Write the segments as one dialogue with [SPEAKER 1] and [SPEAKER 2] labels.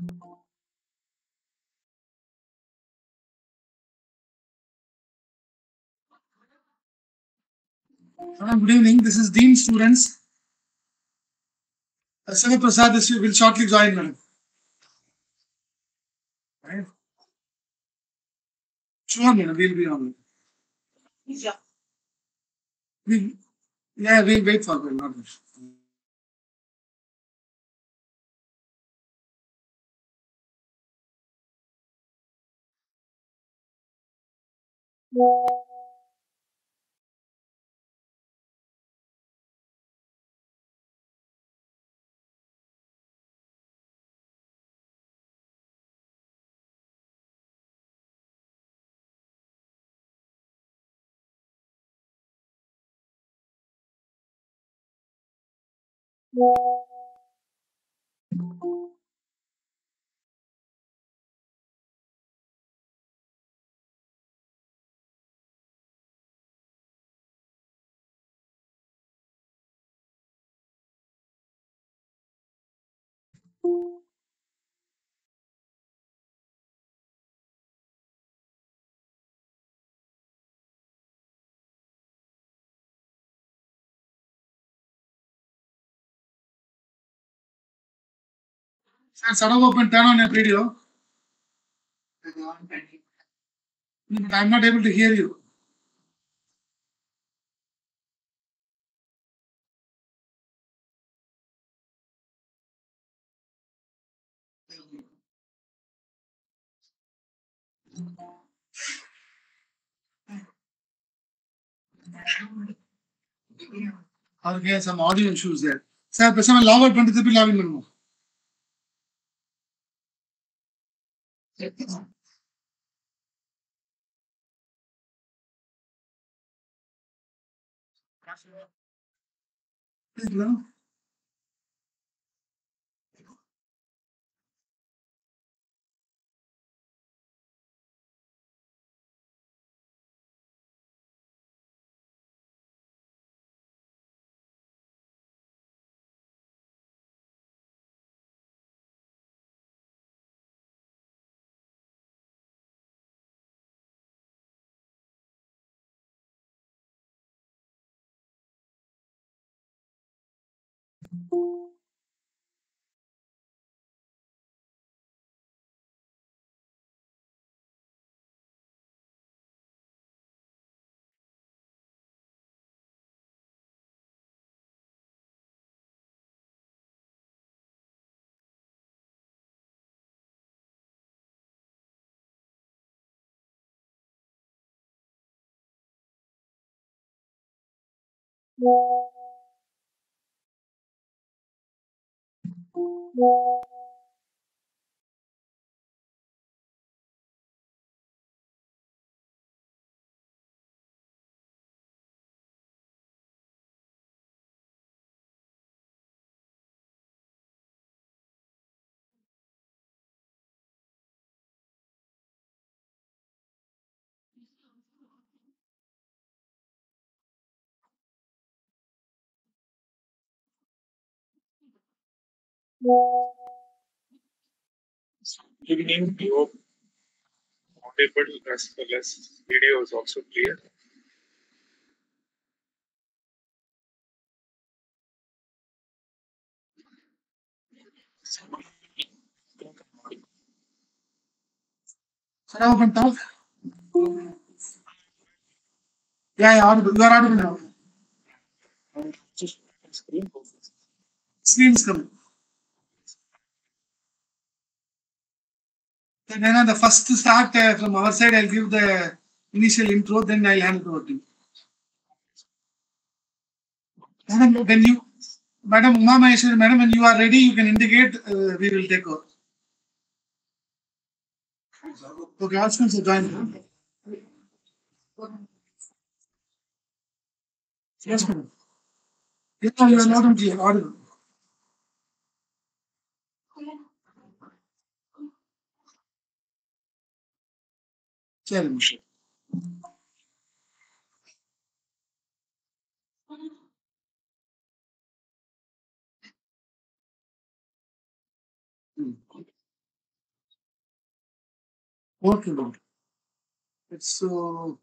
[SPEAKER 1] Madam, good evening. This is Dean Students. Uh, Siva Prasad is, will shortly join, madam. Right? Sure, madam, we'll be on.
[SPEAKER 2] Yeah.
[SPEAKER 1] We, yeah, we'll wait for them, not much. Sir, shut up and turn on your video. But I'm not able to hear you. Okay, some audio issues there. Sir, பேசாம log out பண்ணிட்டு திருப்பி login பண்ணுவோம். Hello?
[SPEAKER 3] Evening, we hope audible as well as video is also clear.
[SPEAKER 1] Shut up and talk. Yeah, yeah, audible. You are audible now. Screen is coming. Then Nana, the first to start uh, from our side, I'll give the initial intro, then I'll hand it over to you. Madam, when you, Madam Uma Maheshwari, Madam, when you are ready, you can indicate, uh, we will take over. Okay, all students are joining. Yes, madam. Yeah, you are not clear, audible. சரி நிமிஷம் ம். Okay, Lord. It's so.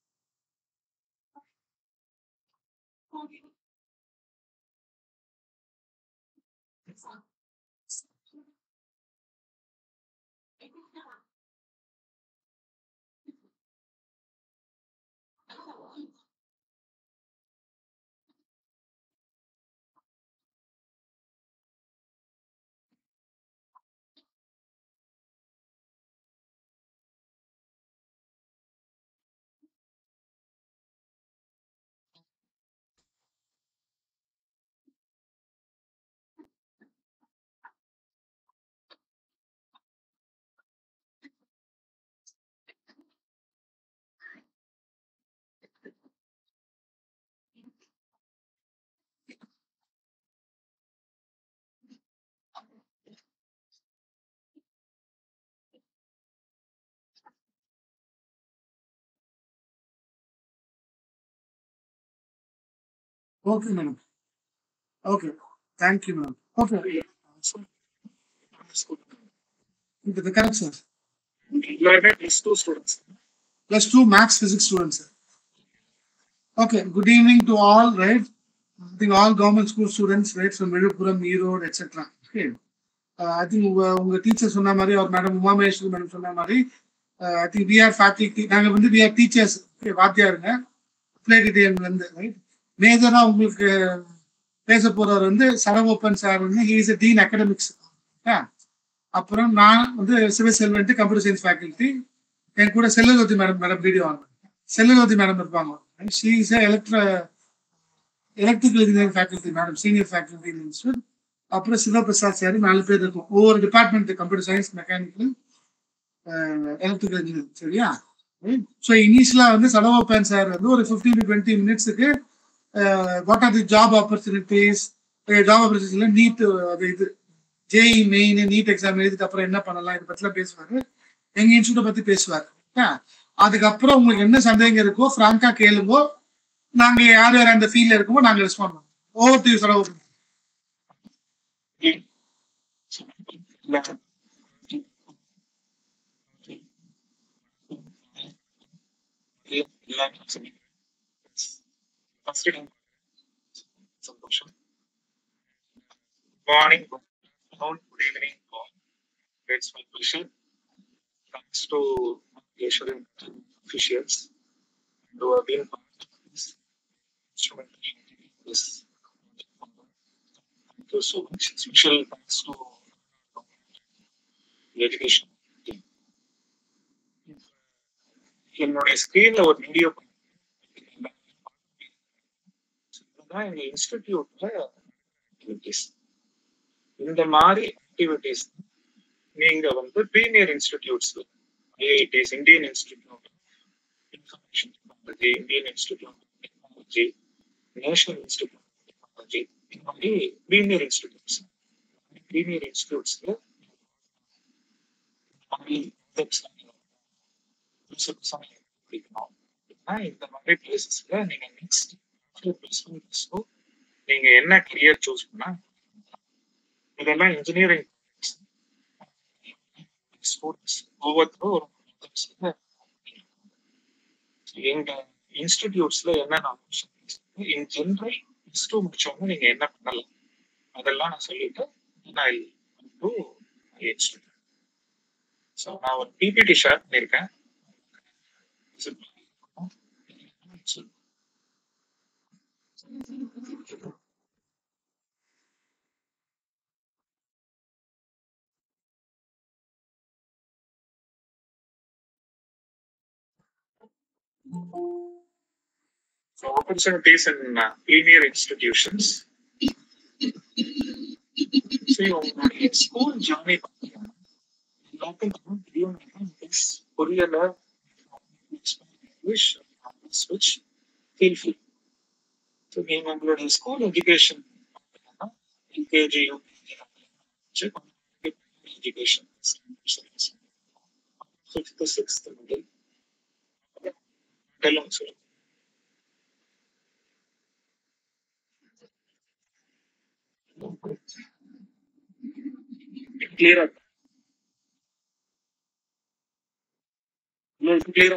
[SPEAKER 1] Okay, madam. Okay. Thank you, madam. Okay. இது the correct, sir.
[SPEAKER 3] எல்லாருமே plus two students
[SPEAKER 1] Plus two maths physics students, sir. Okay. Good evening to all, right? I think all government school students, right, from Vilupuram, Erode, etc. Okay. Uh, I think உங்க உங்க teacher சொன்ன மாதிரி அவர் madam Uma Maheswari madam சொன்ன மாதிரி I think we are faculty நாங்க வந்து we are teachers வாத்தியாருங்க பிளேடிடியன்ல இருந்து ரைட் மேஜரா உங்களுக்கு பேச போறவர் வந்து சரவோப்பன் சார் வந்து ஹி இஸ் டீன் அகாடமிக்ஸ் அப்புறம் நான் வந்து சிவசெல்வன் கம்ப்யூட்டர் சயின்ஸ் ஃபேக்கல்டி என் கூட செல்லுஜோதி மேடம் மேடம் வீடியோ வாங்க செல்லுஜோதி மேடம் இருப்பாங்க ஷீ இஸ் எலக்ட்ர electrical engineering faculty madam senior faculty institute அப்புறம் சிவபிரசாத் சார் நாலு பேர் இருக்கும் ஒவ்வொரு department computer science mechanical electrical engineering சரியா ஸோ இனிஷியலா வந்து சலவோப்பன் சார் வந்து ஒரு ஃபிஃப்டீன் டு டுவெண்ட்டி மினிட்ஸுக்கு what are the job opportunities job ஆப்பர்ச்சுனிட்டிஸ்ல நீட் அது இது ஜேஇ மெயின் நீட் எக்ஸாம் எழுதிட்டு அப்புறம் என்ன பண்ணலாம் இதை பத்திலாம் பேசுவாரு எங்க இன்ஸ்டியூட்டை பத்தி பேசுவார் அதுக்கப்புறம் உங்களுக்கு என்ன சந்தேகம் இருக்கோ ஃப்ராங்கா கேளுங்கோ நாங்க யார் யார் அந்த ஃபீல்ட்ல இருக்கோமோ நாங்க ரெஸ்பாண்ட் பண்ணுவோம் ஓவர் டு சலவோப்பன்
[SPEAKER 3] சந்தோஷம் morning good evening it's my pleasure thanks to Yeshwari officials who have been part of this instrumental in this. Thank you so much. Special thanks to the education team. என்னுடைய ஸ்கிரீன்ல ஒரு video இதுதான் எங்க இன்ஸ்டிடியூட்ல activities இந்த மாதிரி activities நீங்க வந்து premier institutes IITs Indian institute information technology Indian institute of technology national institute of technology இந்த மாதிரி ப்ரீமியர் இன்ஸ்டிடியூட்ஸ் ப்ரீமியர் இன்ஸ்டிடியூட்ஸ்ல இந்த மாதிரி பிளேசஸ்ல நீங்க next plus one plus two நீங்க என்ன கரியர் சூஸ் பண்ணா இதெல்லாம் இன்ஜினியரிங் ஸ்டூடெண்ட்ஸ் ஒவ்வொருத்தரும் ஒரு course-ல எங்க இன்ஸ்டிடியூட்ஸ்ல என்னென்ன options in general plus two முடிச்சவங்க நீங்க என்ன பண்ணலாம் அதெல்லாம் நான் சொல்லிட்டு நான் டு இன்ஸ்டிடியூட் ஸோ நான் ஒரு பிபிடி ஷேர் பண்ணியிருக்கேன் So opportunities in uh, linear institutions. So உங்களுடைய ஸ்கூல் ஜேர்னி பார்த்தீங்கன்னா எல்லாத்துக்கும் தெரியும் இங்கிலீஷ் புரியல இங்கிலீஷ் ஸ்விட்ச் ஃபீல் ஃப்ரீ ஸோ நீங்க உங்களுடைய ஸ்கூல் எஜுகேஷன் பார்த்தீங்கன்னா LKG UKG education fifth sixth middle இதெல்லாம் சொல்லுங்க clear up உங்களுக்கு கிளியரா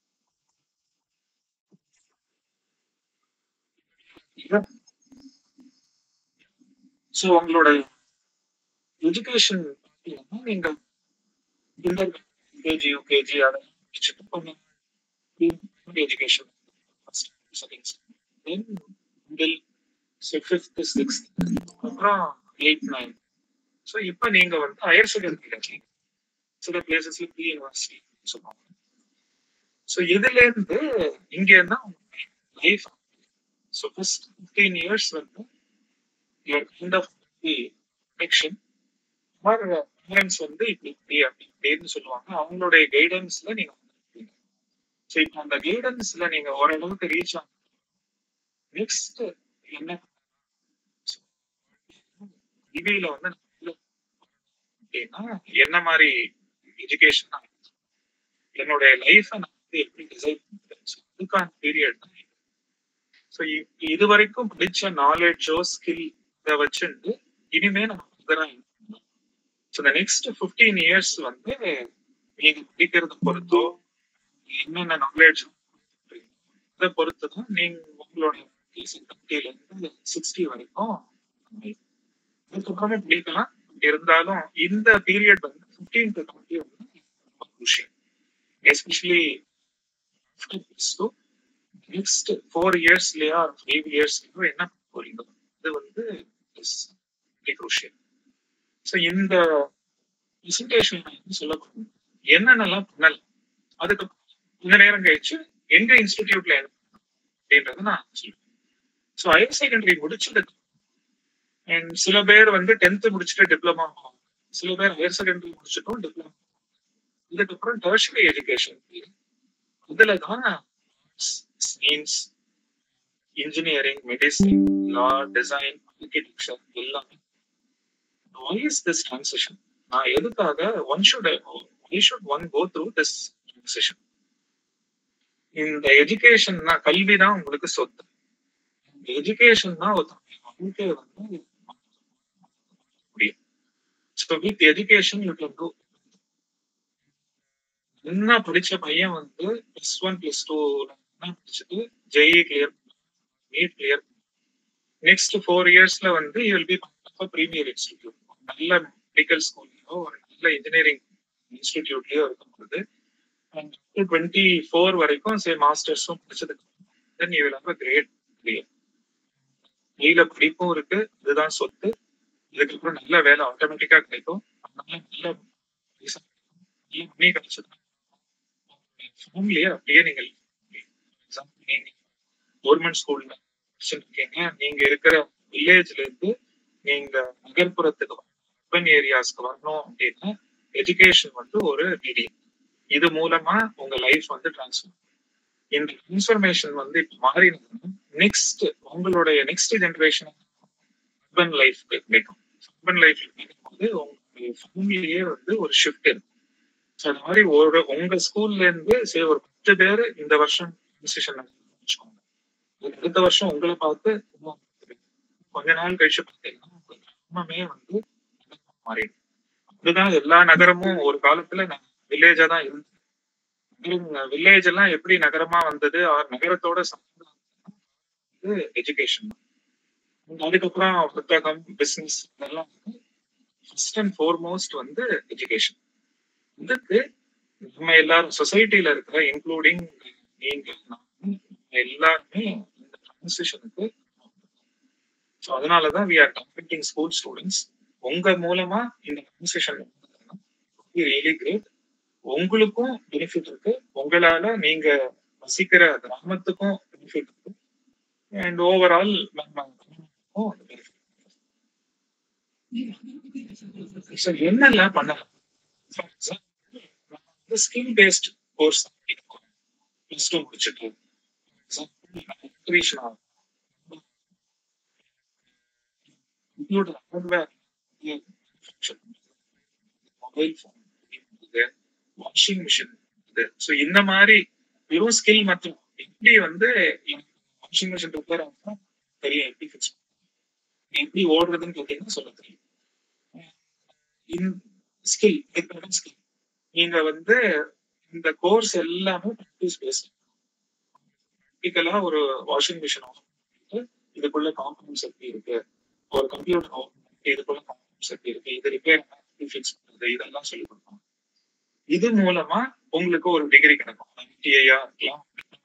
[SPEAKER 3] ஸோ உங்களோட எஜுகேஷன் நீங்க கிண்டர் கேஜி யூகேஜி அதை முடிச்சுட்டு கொஞ்சம் education first second then middle fifth sixth அப்புறம் எயிட் நைன் ஸோ இப்போ நீங்க வந்து ஹையர் செகண்டரி இருக்கீங்க சில பிளேசஸ்ல ப்ரீ யூனிவர்சிட்டி சொல்லுவாங்க ஸோ இதுல இருந்து இங்க இருந்தா life so first fifteen years வந்து your kind of connection parents வந்து இப்படி இப்படி அப்படி இப்படின்னு சொல்லுவாங்க அவங்களுடைய கைடன்ஸ்ல நீங்க ஸோ இப்போ அந்த கைடன்ஸ்ல நீங்க ஓரளவுக்கு ரீச் ஆகும் நெக்ஸ்ட் என்ன கல்வியில வந்து அப்படின்னா என்ன மாதிரி எஜுகேஷன் என்னுடைய லைஃபை நான் வந்து எப்படி டிசைன் பண்றேன் அதுக்கான பீரியட் தான் ஸோ இது வரைக்கும் படிச்ச நாலேஜோ ஸ்கில் இதை வச்சுட்டு இனிமே நம்ம ஸோ இந்த நெக்ஸ்ட் ஃபிஃப்டீன் இயர்ஸ் வந்து நீங்க படிக்கிறத பொறுத்தோ என்னென்ன நாலேஜ் இதை பொறுத்து தான் நீங்க உங்களோட டுவெண்ட்டில இருந்து சிக்ஸ்டி வரைக்கும் அதுக்கப்புறமே படிக்கலாம் இருந்தாலும் இந்த பீரியட் வந்து ஃபிஃப்டீன் டு டுவெண்ட்டி வந்து ரொம்ப குருஷியம் எஸ்பெஷலி நெக்ஸ்ட் ஃபோர் இயர்ஸ்லயா ஃபைவ் இயர்ஸ்லயோ என்ன போறீங்க இது வந்து குருஷியம் ஸோ இந்த பிரசன்டேஷன் சொல்லக்கூடிய என்னென்னலாம் பண்ணலாம் அதுக்கு கொஞ்ச நேரம் கழிச்சு எங்க இன்ஸ்டிடியூட்ல அப்படின்றத நான் சொல்லுவேன் ஸோ ஹையர் செகண்டரி முடிச்சதுக்கு அண்ட் சில பேர் வந்து டென்த் முடிச்சுட்டு டிப்ளமா சில பேர் ஹையர் செகண்டரி முடிச்சுட்டும் டிப்ளமா இதுக்கப்புறம் டெர்ஷரி எஜுகேஷன் இதுல தான் science engineering medicine law design architecture எல்லாமே why is this transition நான் எதுக்காக one should I should one go through this transition இந்த எஜுகேஷன் தான் கல்வி தான் உங்களுக்கு சொத்து எஜுகேஷன் தான் வாழ்க்கையை வந்து முடியும் so with education you can do என்ன படிச்ச பையன் வந்து பிளஸ் ஒன் பிளஸ் டூ படிச்சுட்டு JEE clear NEET clear next four இயர்ஸ்ல வந்து you will be premier institute நல்ல மெடிக்கல் ஸ்கூல்லையோ ஒரு நல்ல இன்ஜினியரிங் இன்ஸ்டிடியூட்லயோ இருக்கும்போது டுவெண்ட்டி ஃபோர் வரைக்கும் சே மாஸ்டர்ஸும் படிச்சதுக்கு then you will have great clear கையில படிப்பும் இருக்கு இதுதான் சொத்து இதுக்கப்புறம் நல்ல வேலை ஆட்டோமேட்டிக்கா கிடைக்கும் அதனால நல்ல நல்ல மணி கிடைச்சது ஃபேமிலியே அப்படியே நீங்கள் நீங்க கவர்மெண்ட் ஸ்கூல்ல இருக்கீங்க நீங்க இருக்கிற வில்லேஜ்ல இருந்து நீங்க நகர்ப்புறத்துக்கு அர்பன் ஏரியாஸ்க்கு வரணும் அப்படின்னா எஜுகேஷன் வந்து ஒரு மீடியம் இது மூலமா உங்க லைஃப் வந்து டிரான்ஸ்ஃபர் இந்த டிரான்ஸ்ஃபர்மேஷன் வந்து இப்ப மாறினதுன்னா நெக்ஸ்ட் உங்களுடைய நெக்ஸ்ட் ஜென்ரேஷன் அர்பன் லைஃப் கிடைக்கும் அர்பன் லைஃப் கிடைக்கும்போது உங்களுடைய ஃபேமிலியே வந்து ஒரு ஷிஃப்ட் இருக்கும் ஸோ அது மாதிரி ஒரு உங்க ஸ்கூல்ல இருந்து சரி ஒரு பத்து பேர் இந்த வருஷம் டிசிஷன் வச்சுக்கோங்க அடுத்த வருஷம் உங்களை பார்த்து கொஞ்ச நாள் கழிச்சு பார்த்தீங்கன்னா உங்க கிராமமே வந்து மாறிடும் அதுதான் எல்லா நகரமும் ஒரு காலத்துல வில்லேஜா தான் இருந்தது வில்லேஜ் எல்லாம் எப்படி நகரமா வந்தது அவர் நகரத்தோட சம்பந்தம் எஜுகேஷன் தான் அதுக்கப்புறம் புத்தகம் பிசினஸ் இதெல்லாம் ஃபர்ஸ்ட் அண்ட் ஃபோர்மோஸ்ட் வந்து எஜுகேஷன் இதுக்கு நம்ம எல்லாரும் சொசைட்டில இருக்கிற இன்க்ளூடிங் நீங்க எல்லாருமே இந்த டிரான்சிஷனுக்கு ஸோ அதனாலதான் we are competing school students உங்க மூலமா இந்த டிரான்சிஷன் ரியலி கிரேட் உங்களுக்கும் பெனிஃபிட் இருக்கு உங்களால நீங்க வசிக்கிற கிராமத்துக்கும் பெனிஃபிட் இருக்கு அண்ட் ஓவரால் என்னெல்லாம் பண்ணலாம் skill based course plus two முடிச்சுட்டு include hardware, மொபைல் ஃபோன் இது வாஷிங் மிஷின் இது ஸோ இந்த மாதிரி வெறும் ஸ்கில் மற்றும் எப்படி வந்து வாஷிங் மிஷின் ரிப்பேர் ஆகும்னா தெரியும் எப்படி ஃபிக்ஸ் எப்படி ஓடுறதுன்னு கேட்டீங்கன்னா சொல்ல தெரியும் ஸ்கில் ஸ்கில் நீங்க வந்து இந்த கோர்ஸ் எல்லாமே ப்ராக்டிஸ் பேஸ்ட் ப்ராக்டிக்கலா ஒரு வாஷிங் மிஷின் இதுக்குள்ள காம்பனன்ஸ் எப்படி இருக்கு ஒரு கம்ப்யூட்டர் இதுக்குள்ள காம்பனன்ஸ் எப்படி இருக்கு இது ரிப்பேர் ஃபிக்ஸ் பண்றது இதெல்லாம் சொல்லி கொடுப்பாங்க இது மூலமா உங்களுக்கு ஒரு டிகிரி கிடைக்கும் எம்டிஐயா இருக்கலாம்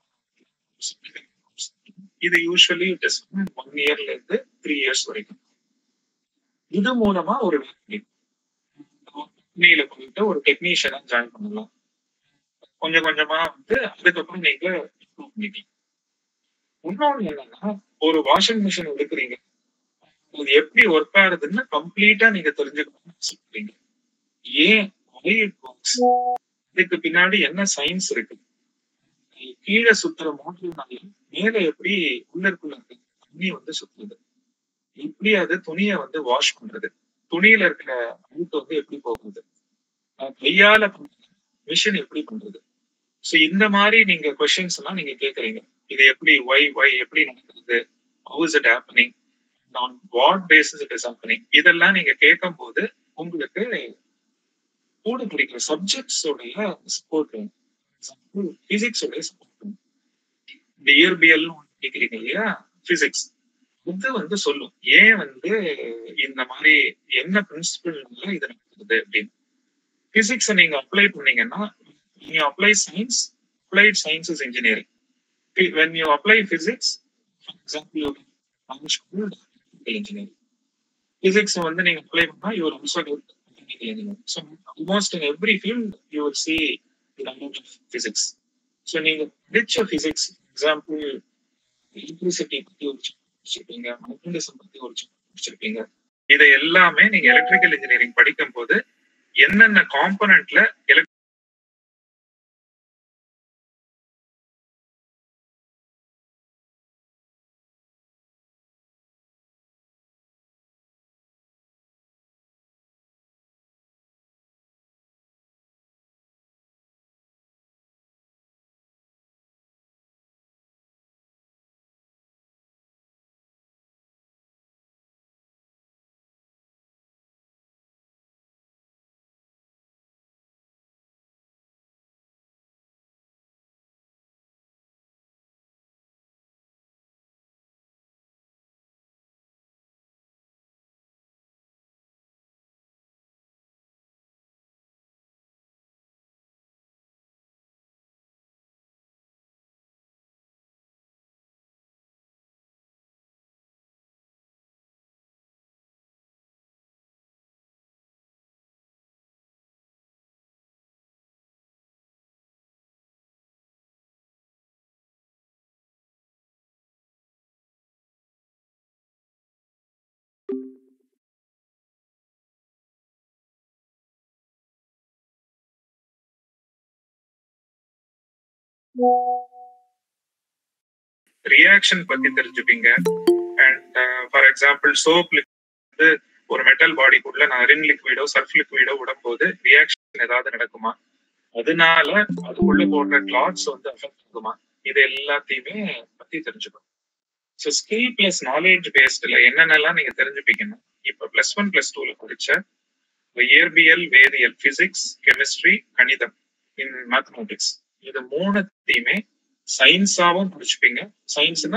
[SPEAKER 3] இது யூஸ்வலி ஒன் இயர்ல இருந்து த்ரீ இயர்ஸ் வரைக்கும் இது மூலமா ஒரு கம்பெனியில போயிட்டு ஒரு டெக்னீஷியனா ஜாயின் பண்ணலாம் கொஞ்சம் கொஞ்சமா வந்து அதுக்கப்புறம் நீங்க இம்ப்ரூவ் பண்ணிக்கலாம் இன்னொன்னு என்னன்னா ஒரு வாஷிங் மிஷின் எடுக்கிறீங்க அது எப்படி ஒர்க் ஆகுதுன்னு கம்ப்ளீட்டா நீங்க தெரிஞ்சுக்கணும்னு சொல்றீங்க ஏன் இதுக்கு பின்னாடி என்ன சயின்ஸ் இருக்கு கீழே சுத்துற மோட்டர்னால மேல எப்படி உள்ளுக்குள்ள இருக்கு தண்ணி வந்து சுத்துது எப்படி அது துணிய வந்து வாஷ் பண்றது துணியில இருக்கிற அழுக்கு வந்து எப்படி போகுது கையால மிஷின் எப்படி பண்றது சோ இந்த மாதிரி நீங்க கொஸ்டின்ஸ் எல்லாம் நீங்க கேக்குறீங்க இது எப்படி ஒய் ஒய் எப்படி நடக்குது how is it happening on what basis it is happening இதெல்லாம் நீங்க கேட்கும் போது உங்களுக்கு கூட படிக்கிற சப்ஜெக்ட்ஸ் உடைய சப்போர்ட் வேணும் பிசிக்ஸ் உடைய சப்போர்ட் வேணும் இந்த இயற்பியல் கேக்குறீங்க இல்லையா பிசிக்ஸ் இது வந்து சொல்லும் ஏன் வந்து இந்த மாதிரி என்ன பிரின்சிபிள்னால இது நடக்குது அப்படின்னு பிசிக்ஸ் நீங்க அப்ளை பண்ணீங்கன்னா நீங்க apply science applied science is engineering when you apply physics for example engineering physics வந்து நீங்க அப்ளை பண்ணா you're also technical engineering. So almost in every field, you will see the knowledge of physics. So நீங்க படிச்ச physics example electricity பத்தி ஒரு படிச்சிருப்பீங்க mechanism பத்தி ஒரு படிச்சிருப்பீங்க இதை எல்லாமே நீங்க எலக்ட்ரிக்கல் இன்ஜினியரிங் படிக்கும் போது என்னென்ன காம்பனண்ட்ல ரியாக்ஷன் பத்தி தெரிஞ்சுப்பீங்க அண்ட் ஃபார் எக்ஸாம்பிள் சோப் வந்து ஒரு மெட்டல் பாடிக்குள்ள நான் ரின் லிக்விடோ சர்ஃப் லிக்விடோ விடும்போது ரியாக்ஷன் ஏதாவது நடக்குமா அதனால அதுக்குள்ள போடுற கிளாத்ஸ் வந்து அஃபெக்ட் ஆகுமா இது எல்லாத்தையுமே பத்தி தெரிஞ்சுக்கணும் ஸோ ஸ்கில் பிளஸ் நாலேஜ் பேஸ்ட்ல என்னென்னலாம் நீங்க தெரிஞ்சுப்பீங்கன்னா இப்ப பிளஸ் ஒன் பிளஸ் டூல படிச்ச இயற்பியல் வேதியியல் பிசிக்ஸ் கெமிஸ்ட்ரி கணிதம் இன் மேத்தமெட்டிக்ஸ் இது மூணுத்தையுமே சயின்ஸாவும் படிச்சுப்பீங்க சயின்ஸ்னா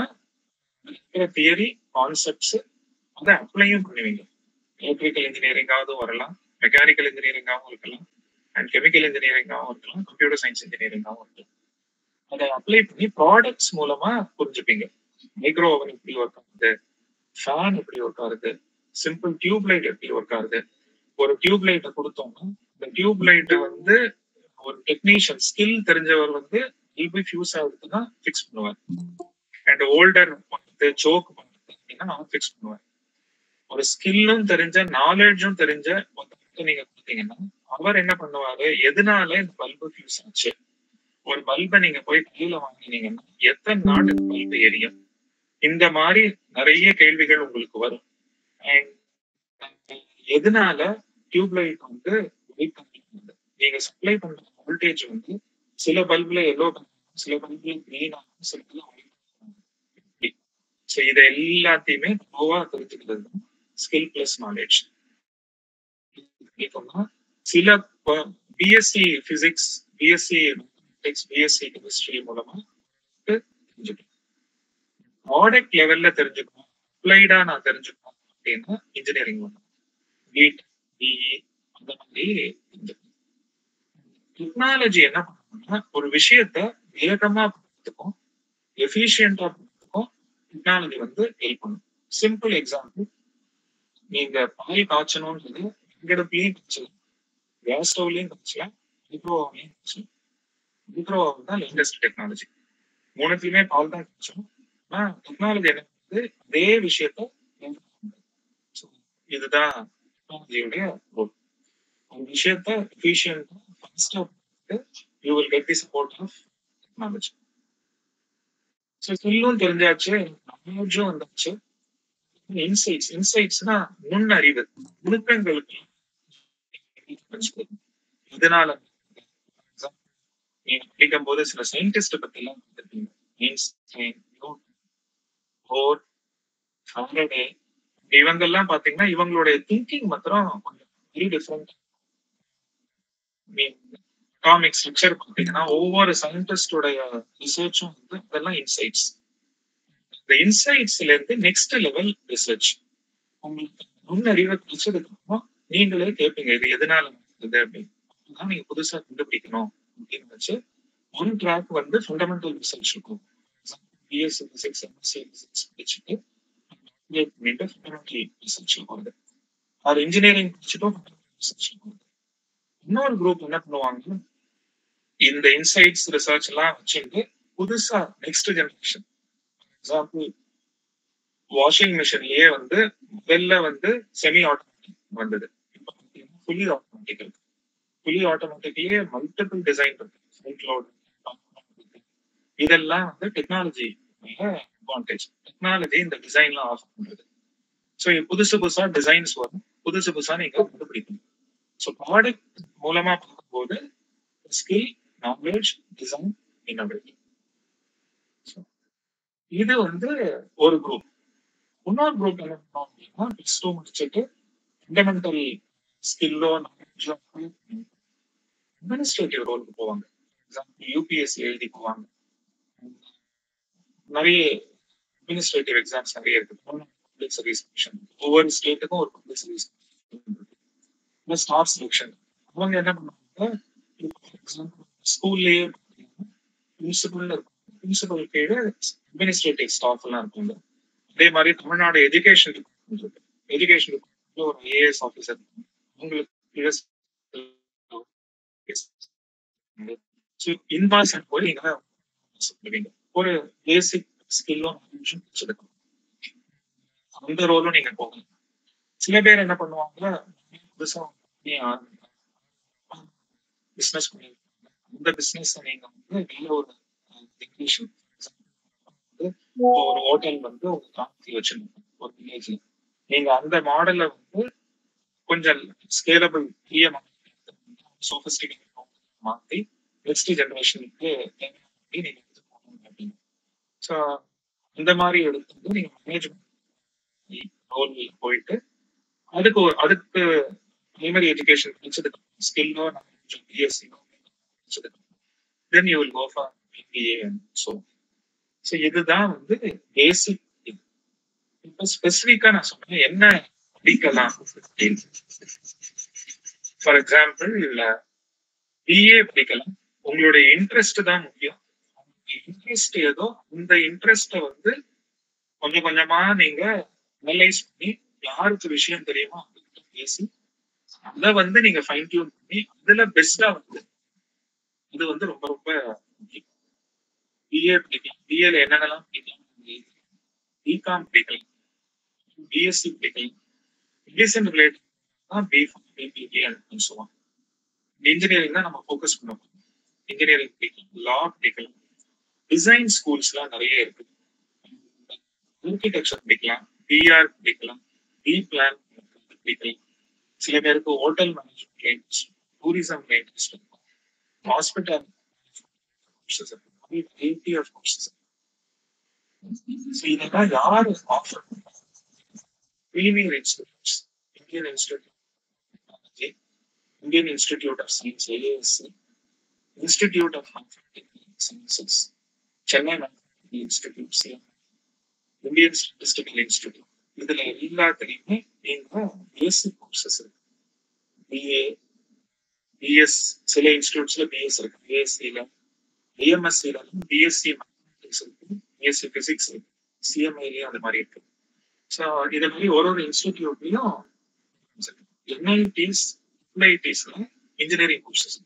[SPEAKER 3] தியரி கான்செப்ட்ஸ் அதை அப்ளையும் பண்ணுவீங்க எலக்ட்ரிக்கல் இன்ஜினியரிங்காகவும் வரலாம் மெக்கானிக்கல் இன்ஜினியரிங்காகவும் இருக்கலாம் அண்ட் கெமிக்கல் இன்ஜினியரிங்காகவும் இருக்கலாம் கம்ப்யூட்டர் சயின்ஸ் இன்ஜினியரிங்காகவும் இருக்கலாம் அதை அப்ளை பண்ணி ப்ராடக்ட்ஸ் மூலமா புரிஞ்சுப்பீங்க மைக்ரோ ஓவன் எப்படி ஒர்க் ஆகுது ஃபேன் எப்படி ஒர்க் ஆகுது சிம்பிள் டியூப் லைட் எப்படி ஒர்க் ஆகுது ஒரு டியூப் லைட்டை கொடுத்தோம்னா இந்த டியூப் லைட்டை வந்து ஒரு டெக்னீஷியன் ஸ்கில் தெரிஞ்சவர் வந்து இபி ஃபியூஸ் ஆகுதுன்னா ஃபிக்ஸ் பண்ணுவார் அண்ட் ஓல்டர் பண்ணுறது சோக் பண்ணுறது அப்படின்னா அவன் ஃபிக்ஸ் பண்ணுவார் ஒரு ஸ்கில்லும் தெரிஞ்ச நாலேஜும் தெரிஞ்ச ஒருத்தருக்கு நீங்க கொடுத்தீங்கன்னா அவர் என்ன பண்ணுவாரு எதனால இந்த பல்பு ஃபியூஸ் ஆச்சு ஒரு பல்பை நீங்க போய் கையில வாங்கினீங்கன்னா எத்தனை நாள் இந்த பல்பு எரியும் இந்த மாதிரி நிறைய கேள்விகள் உங்களுக்கு வரும் எதனால டியூப் லைட் வந்து நீங்க சப்ளை பண்ற வோல்டேஜ் வந்து சில பல்புல எல்லோ சில பல்புல கிரீன் ஆகும் சில பல்புல ஸோ இதை எல்லாத்தையுமே க்ளோவா தெரிஞ்சுக்கிறது தான் ஸ்கில் பிளஸ் நாலேஜ் சில BSc physics BSc BSc chemistry மூலமா தெரிஞ்சுக்கணும் ப்ராடக்ட் லெவல்ல தெரிஞ்சுக்கணும் அப்ளைடா நான் தெரிஞ்சுக்கணும் அப்படின்னா இன்ஜினியரிங் பண்ணணும் நீட் பிஇ அந்த மாதிரி டெக்னாலஜி என்ன பண்ணணும்னா ஒரு விஷயத்த வேகமா பண்ணுறதுக்கும் எஃபிஷியண்டா பண்ணுறதுக்கும் டெக்னாலஜி வந்து ஹெல்ப் பண்ணும் சிம்பிள் எக்ஸாம்பிள் நீங்க பால் காய்ச்சணும்ன்றது எங்கடத்துலயும் காய்ச்சலாம் கேஸ் ஸ்டவ்லயும் காய்ச்சலாம் மைக்ரோவையும் காய்ச்சலாம் மைக்ரோ தான் லேட்டஸ்ட் டெக்னாலஜி மூணுத்தையுமே பால் தான் காய்ச்சணும் ஆனா டெக்னாலஜி என்ன பண்ணுது அதே விஷயத்த So, இதுதான் டெக்னாலஜியுடைய ரோல் ஒரு விஷயத்த எஃபிஷியண்டா ஃபாஸ்டா you will get the support of technology so ஸ்கில்லும் தெரிஞ்சாச்சு நாலேஜும் வந்தாச்சு இன்சைட்ஸ் இன்சைட்ஸ்னா நுண்ணறிவு நுணுக்கங்களுக்கு இதனால நீங்க படிக்கும் போது சில சயின்டிஸ்ட் பத்தி எல்லாம் பார்த்திருப்பீங்க ஐன்ஸ்டைன் நியூட்டன் போர் ஃபாரடே இவங்க எல்லாம் பாத்தீங்கன்னா இவங்களுடைய திங்கிங் மாத்திரம் கொஞ்சம் வெரி டிஃப்ரெண்ட் அட்டாமிக் ஸ்ட்ரக்சர் பார்த்தீங்கன்னா ஒவ்வொரு சயின்டிஸ்டோடைய ரிசர்ச்சும் வந்து இதெல்லாம் இன்சைட்ஸ் இந்த இன்சைட்ஸ்ல இருந்து நெக்ஸ்ட் லெவல் ரிசர்ச் உங்களுக்கு நுண்ணறிவை கிடைச்சதுக்கு அப்புறம் நீங்களே கேட்பீங்க இது எதனால நடக்குது அப்படின்னு அப்பதான் நீங்க புதுசா கண்டுபிடிக்கணும் அப்படின்னு வச்சு ஒரு ட்ராக் வந்து ஃபண்டமெண்டல் ரிசர்ச் இருக்கும் பிஎஸ்சி பிசிக்ஸ் எம்எஸ்சி பிசிக்ஸ் படிச்சுட்டு பண்ணிட்டு ஃபண்டமெண்டல் ரிசர்ச் போகுது அது இன்ஜினியரிங் படிச்சுட்டும் ரிசர்ச் போகுது இன்னொரு குரூப் என்ன பண்ணுவாங்க இந்த இன்சைட்ஸ் ரிசர்ச் எல்லாம் வச்சுட்டு புதுசா நெக்ஸ்ட் ஜெனரேஷன் எக்ஸாம்பிள் வாஷிங் மிஷின்லயே வந்து முதல்ல வந்து செமி ஆட்டோமேட்டிக் வந்தது இப்போ பார்த்தீங்கன்னா ஃபுல்லி ஆட்டோமேட்டிக் இருக்கு ஃபுல்லி ஆட்டோமேட்டிக்லயே மல்டிபிள் டிசைன் இருக்கு ஃப்ரண்ட் லோடு இதெல்லாம் வந்து டெக்னாலஜி அட்வான்டேஜ் டெக்னாலஜி இந்த டிசைன்லாம் ஆஃப் பண்றது ஸோ புதுசு புதுசா டிசைன்ஸ் வரும் புதுசு புதுசா நீங்க கண்டுபிடிக்கணும் ஸோ ப்ராடக்ட் மூலமா பார்க்கும்போது ஸ்கில் நாலேஜ் டிசைன் இன்னோவேட்டிவ் இது வந்து ஒரு குரூப் இன்னொரு குரூப் என்ன பண்ணோம் அப்படின்னா பிளஸ் டூ முடிச்சுட்டு ஃபண்டமெண்டல் ஸ்கில்லோ நாலேஜோ அட்மினிஸ்ட்ரேட்டிவ் ரோலுக்கு போவாங்க எக்ஸாம்பிள் யூபிஎஸ்சி எழுதி போவாங்க நிறைய அட்மினிஸ்ட்ரேட்டிவ் எக்ஸாம்ஸ் நிறைய இருக்கு பப்ளிக் சர்வீஸ் கமிஷன் ஒவ்வொரு ஸ்டேட்டுக்கும் ஒரு பப்ளிக் சர்வீஸ் ஸ்டாஃப் செலெக்ஷன் அவங்க என்ன பண்ணுவாங்க எக்ஸாம்பிள் ஸ்கூல்லயே பிரின்சிபல் இருக்கும் பிரின்சிபல் கீழே அட்மினிஸ்ட்ரேட்டிவ் ஸ்டாஃப் எல்லாம் இருக்குங்க அதே மாதிரி தமிழ்நாடு எஜுகேஷன் இருக்கு எஜுகேஷன் ஒரு ஐஏஎஸ் ஆஃபீஸர் உங்களுக்கு இன்வாய்ஸ் போய் நீங்க சொல்லுவீங்க ஒரு பேசிக் ஸ்கில்லும் நாலேஜும் வச்சிருக்கணும் அந்த ரோலும் நீங்க போகலாம் சில பேர் என்ன பண்ணுவாங்க புதுசா பிசினஸ் பண்ணி அந்த பிசினஸ் நீங்க வந்து வேற ஒரு இங்கிலீஷ் ஒரு ஹோட்டல் வந்து உங்க காந்தி வச்சிருந்தோம் ஒரு வில்லேஜ்ல நீங்க அந்த மாடலை வந்து கொஞ்சம் ஸ்கேலபிள் பெரிய சோபிஸ்டிகேட் மாத்தி நெக்ஸ்ட் ஜெனரேஷனுக்கு நீங்க எடுத்து போகணும் அப்படின்னு ஸோ இந்த மாதிரி எடுத்து நீங்க மேனேஜ்மெண்ட் ரோல் போயிட்டு அதுக்கு ஒரு அதுக்கு பிரைமரி எஜுகேஷன் கிடைச்சதுக்கு ஸ்கில்லோ பிஎஸ்சியோ கிடைச்சதுக்கு then you will go for BBA and so so இதுதான் வந்து பேசிக் இது இப்போ ஸ்பெசிஃபிக்கா நான் சொன்னேன் என்ன படிக்கலாம் ஃபார் எக்ஸாம்பிள் இல்ல பிஏ படிக்கலாம் உங்களுடைய இன்ட்ரெஸ்ட் தான் முக்கியம் இன்ட்ரெஸ்ட் ஏதோ இந்த இன்ட்ரெஸ்ட வந்து கொஞ்சம் கொஞ்சமா நீங்க அனலைஸ் பண்ணி யாருக்கு விஷயம் தெரியுமோ அவங்ககிட்ட பேசி அதை வந்து நீங்க ஃபைன் டியூன் பண்ணி அதுல பெஸ்டா வந்து இது வந்து ரொம்ப ரொம்ப முக்கியம் பிஏ படிக்கலாம் பிஏல என்னென்னலாம் படிக்கலாம் பிகாம் படிக்கலாம் பிஎஸ்சி படிக்கலாம் medicine related BPharm BBA and சொல்லுவாங்க இன்ஜினியரிங் தான் நம்ம ஃபோக்கஸ் பண்ண இன்ஜினியரிங் படிக்கலாம் லா படிக்கலாம் டிசைன் ஸ்கூல்ஸ்லாம் நிறைய இருக்கு ஆர்கிடெக்சர் படிக்கலாம் பிஆர் படிக்கலாம் பி பிளான் படிக்கலாம் சில பேருக்கு hotel management interest tourism interest இருக்கும் ஹாஸ்பிட்டல் வெரைட்டி ஆஃப் கோர்சஸ் இதெல்லாம் யாரு offer premier institutes Indian institute Indian institute of science ASC institute of sciences Chennai institute Indian statistical institute இதுல எல்லாத்துலயுமே நீங்க பேசிக் கோர்சஸ் இருக்கு பிஏ பிஎஸ் சில இன்ஸ்டிடியூட்ஸ்ல பிஎஸ் இருக்கு பிஎஸ்சில பிஎம்எஸ்சில பிஎஸ்சி மேத்தமெட்டிக்ஸ் இருக்கு பிஎஸ்சி பிசிக்ஸ் இருக்கு சிஎம்ஐலயும் அந்த மாதிரி இருக்கு ஸோ இது மாதிரி ஒரு ஒரு இன்ஸ்டிடியூட்லயும் என்ஐடிஸ் என்ஐடிஸ்ல இன்ஜினியரிங் கோர்சஸ்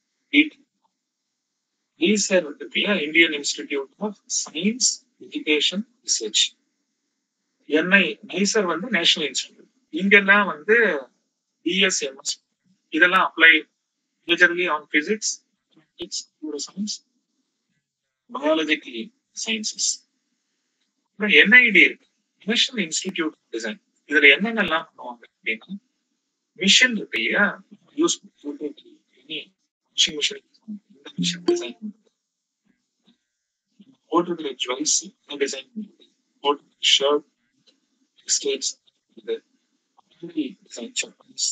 [SPEAKER 3] ஈசர் இருக்கு Indian institute of science education research N I NISER வந்து நேஷனல் இன்ஸ்டிடியூட் இங்கெல்லாம் வந்து பிஎஸ்எம்எஸ் இதெல்லாம் apply majorly on physics mathematics computer science biological sciences அப்புறம் என்ஐடி இருக்கு நேஷனல் இன்ஸ்டிடியூட் டிசைன் இதுல என்னென்னலாம் பண்ணுவாங்க அப்படின்னா மிஷின் இருக்கு இல்லையா யூஸ் வாஷிங் மிஷின் இந்த மிஷின் டிசைன் போட்டுக்கிற ஜுவல்ஸ் டிசைன் போட்டுக்கிற ஷர்ட் ஸ்டேட்ஸ் இது டிசைன் செப்பல்ஸ்